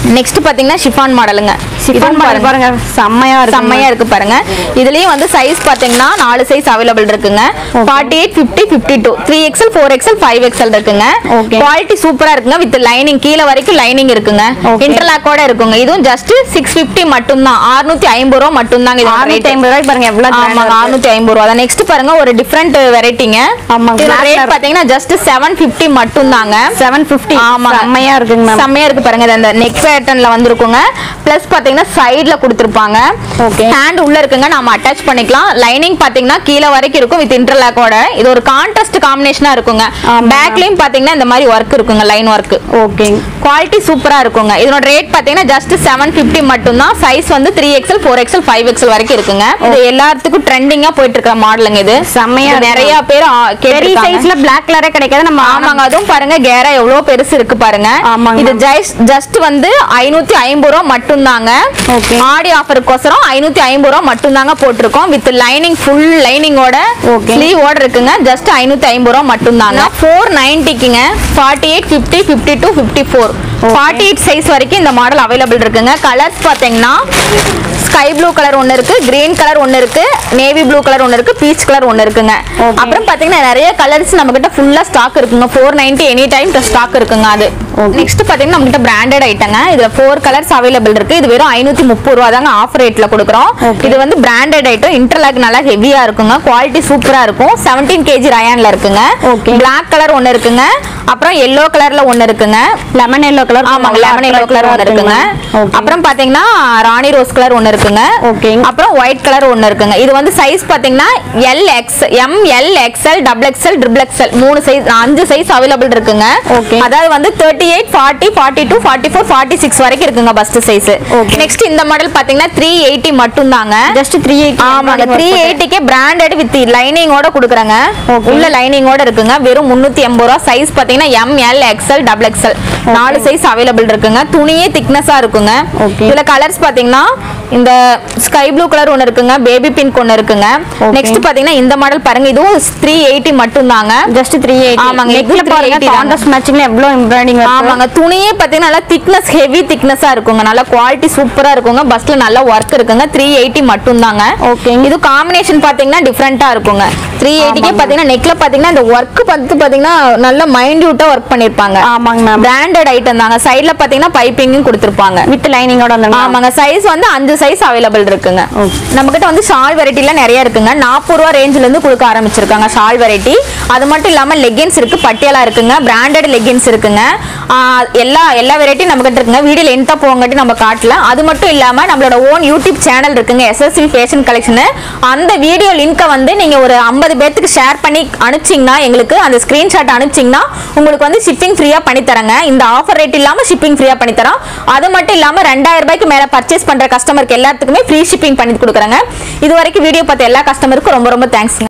நெக்ஸ்ட் பாத்தீங்கன்னா ஷிஃபான் மாடலுங்க சிஃபான் மாடல் பாருங்க செம்மையா இருக்கு செம்மையா இருக்கு பாருங்க இதுலயும் வந்து சைஸ் பாத்தீங்கன்னா நாலு சைஸ் அவைலபிள் இருக்குங்க forty eight fifty fifty two three XL four XL five XL இருக்குங்க Okay. குவாலிட்டி சூப்பரா இருக்குங்க வித் லைனிங் கீழே வரைக்கும் லைனிங் இருக்குங்க Okay. இன்டர்லாக்கோட இருக்குங்க இதுவும் ஜஸ்ட் சிக்ஸ் பிப்டி மட்டும் தான் அறுநூத்தி ஐம்பது ரூபா மட்டும் தாங்க இது அறுநூத்தி ஐம்பது ரூபாய்க்கு பாருங்க எவ்வளவு grand ஆ ஆமாங்க இருக்கு. அறுநூத்தி ஐம்பது ரூபா நெக்ஸ்ட் பாருங்க ஒரு டிஃப்ரெண்ட் வெரைட்டிங்க ஆமாங்க, black ரேட் color. பாத்தீங்கன்னா ஜஸ்ட் செவன் பிப்டி மட்டும் தாங்க 750 ஆமாங்க. செம்மையா இருக்குங்க மேம் செம்மையா இருக்கு பாருங்க இது அந்த நெக் பேட்டர்ன்ல வந்திருக்குங்க பிளஸ் பாத்தீங்கன்னா சைடுல கொடுத்திருப்பாங்க Okay. ஹேண்ட் உள்ள இருக்குங்க நாம அட்டாச் பண்ணிக்கலாம் லைனிங் பாத்தீங்கன்னா கீழ வரைக்கும் இருக்கும் வித் இன்டர்லாக்கோட இது ஒரு கான்ட்ராஸ்ட் காம்பினேஷனா இருக்குங்க ஆமா. பேக்லயும் பாத்தீங்கன்னா இந்த மாதிரி ஒர்க் இருக்குங்க லைன் ஒர்க் ஓகே குவாலிட்டி சூப்பரா இருக்குங்க இதனோட ரேட் பாத்தீங்கன்னா ஜஸ்ட் செவன் பிப்டி மட்டும் தான் சைஸ் வந்து three XL four XL five XL வரைக்கும் இருக்குங்க இது எல்லாத்துக்கும் ட்ரெண்டிங்கா போயிட்டு இருக்கிற மாடலுங்க இது செம்மையா இது இருக்கு. நிறைய பேர் ஆ, பெரிய கேட்டிருக்காங்க. சைஸ்ல பிளாக் கலரே கிடைக்காது நம்ம ஆமாங்க அதுவும் பாருங்க கேரா எவ்வளவு பெருசு இருக்கு பாருங்க ஆமாங்க. இது ஜஸ்ட் ஜஸ்ட் வந்து ஐநூத்தி ஐம்பது ரூபா மட்டும் தாங்க Okay. ஆடி ஆஃபருக்கோசரம் ஐநூத்தி ஐம்பது ரூபா மட்டும் தாங்க போட்டிருக்கோம் வித் லைனிங் ஃபுல் லைனிங்கோட Okay. ஸ்லீவோட இருக்குங்க ஜஸ்ட் ஐநூத்தி ஐம்பது ரூபா மட்டும் தாங்க ஃபோர் நைன்டிக்குங்க forty eight fifty fifty two fifty four forty eight size வரைக்கும் இந்த மாடல் அவைலபிள் இருக்குங்க கலர்ஸ் பார்த்தீங்கன்னா ஸ்கை ப்ளூ கலர் ஒன்று இருக்கு கிரீன் கலர் ஒன்று இருக்கு நேவி ப்ளூ கலர் ஒன்று இருக்கு பீச் கலர் ஒன்று இருக்குங்க Okay. அப்புறம் பாத்தீங்கன்னா நிறைய கலர்ஸ் நம்ம கிட்ட ஃபுல்லா ஸ்டாக் இருக்குங்க four ninety any time stock இருக்குங்க அது நெக்ஸ்ட் பாத்தீங்கன்னா நம்ம கிட்ட பிராண்டட் ஐட்டங்க இதுல ஃபோர் கலர்ஸ் அவைலபிள் இருக்கு இது வெறும் ஐநூத்தி முப்பது ரூபா தாங்க ஆஃபர் ரேட்ல கொடுக்குறோம் Okay. இது வந்து பிராண்டட் ஐட்டம் இன்டர்லாக் நல்லா ஹெவியா இருக்குங்க குவாலிட்டி சூப்பரா இருக்கும் 17 கேஜி ரயான்ல இருக்குங்க Okay. Black கலர் ஒன்னு இருக்குங்க அப்புறம் எல்லோ கலர்ல ஒன்னு இருக்குங்க லெமன் எல்லோ கலர் ஆமாங்க லெமன் எல்லோ கலர் ஒன்னு இருக்குங்க அப்புறம் பாத்தீங்கன்னா ராணி ரோஸ் கலர் ஒன்னு இருக்குங்க Okay. அப்புறம் ஒயிட் கலர் ஒன்னு இருக்குங்க இது வந்து சைஸ் பாத்தீங்கன்னா L X M L XL double XL triple XL மூணு சைஸ் அஞ்சு சைஸ் அவைலபிள் இருக்குங்க Okay. அதாவது வந்து thirty eight forty forty two forty four forty six வரைக்கும் இருக்குங்க பஸ்ட் சைஸ் Okay. நெக்ஸ்ட் இந்த மாடல் பாத்தீங்கன்னா த்ரீ எயிட்டி மட்டும் தாங்க ஜஸ்ட் த்ரீ எயிட் ஆமாங்க த்ரீ எயிட்டிக்கே பிராண்டட் வித் லைனிங்கோட கொடுக்குறாங்க Okay. உள்ள லைனிங்கோட இருக்குங்க வெறும் முந்நூத்தி எண்பது ரூபா சைஸ் பாத்தீங்கன்னா M L XL double XL நாலு சைஸ் அவைலபிள் இருக்குங்க துணியே திக்னஸா இருக்குங்க Okay. இதுல கலர்ஸ் பாத்தீங்கன்னா இந்த ஸ்கை ப்ளூ கலர் ஒன்னு இருக்குங்க பேபி பிங்க் ஒன்னு இருக்குங்க Okay. நெக்ஸ்ட் பாத்தீங்கன்னா இந்த மாடல் பாருங்க இதுவும் த்ரீ எயிட்டி மட்டும் தாங்க ஜஸ்ட் த்ரீ எயிட் ஆமாங்க, நெக்ல இது பாருங்க 380 தாங்க. கான்ட்ராஸ்ட் மேட்சிங்ல எவ்வளவு எம்ப்ராய்டிங் ஆமாங்க துணியே பாத்தீங்கன்னா நல்லா திக்னஸ் ஹெவி திக்னஸா இருக்குங்க நல்லா குவாலிட்டி சூப்பரா இருக்குங்க பஸ்ல நல்ல ஒர்க் இருக்குங்க த்ரீ எயிட்டி மட்டும் தாங்க Okay. இது காம்பினேஷன் பாத்தீங்கன்னா டிஃப்ரெண்டா இருக்குங்க த்ரீ எயிட்டிக்கே பாத்தீங்கன்னா நெக்ல பாத்தீங்கன்னா இந்த ஒர்க் பார்த்து பாத்தீங்கன்னா நல்ல மைன்யூட்டா ஒர்க் பண்ணிருப்பாங்க ஆமாங்க மேம் பிராண்டட் ஐட்டம் தாங்க சைடுல பாத்தீங்கன்னா பைப்பிங்கும் கொடுத்துருப்பாங்க வித் லைனிங்கோட வந்து ஆமாங்க சைஸ் வந்து அஞ்சு சைஸ் அவைலபிள் இருக்குங்க நம்ம கிட்ட வந்து ஷால் வெரைட்டில நிறைய இருக்குங்க நாற்பது ரூபா ரேஞ்சில இருந்து கொடுக்க ஆரம்பிச்சிருக்காங்க ஷால் வெரைட்டி அது மட்டும் இல்லாம லெகின்ஸ் இருக்கு பட்டியாலா இருக்குங்க பிராண்டட் லெகின்ஸ் இருக்குங்க ஆஹ் எல்லா எல்லா வெரைட்டியும் நம்ம கிட்ட இருக்குங்க வீடியோ லென்த்தா போங்கட்டி நம்ம காட்டல அது மட்டும் இல்லாம நம்மளோட ஓன் யூடியூப் சேனல் இருக்குங்க எஸ்எஸ்சி ஃபேஷன் கலெக்ஷன் அந்த வீடியோ லிங்கை வந்து நீங்க ஒரு ஐம்பது பேர்த்துக்கு ஷேர் பண்ணி அனுப்பிச்சிங்கன்னா எங்களுக்கு அந்த ஸ்கிரீன்ஷாட் அனுப்பிச்சிங்கன்னா உங்களுக்கு வந்து ஷிப்பிங் ஃப்ரீயா பண்ணி தரங்க இந்த ஆஃபர் ரேட் இல்லாம ஷிப்பிங் ஃப்ரீயா பண்ணி தரோம் அது மட்டும் இல்லாம ரெண்டாயிரம் ரூபாய்க்கு மேல பர்ச்சேஸ் பண்ற கஸ்டமருக்கு எல்லாத்துக்குமே ஃப்ரீ ஷிப்பிங் பண்ணி கொடுக்குறாங்க இது வரைக்கும் வீடியோ பார்த்த எல்லா கஸ்டமருக்கும் ரொம்ப ரொம்ப தேங்க்ஸ்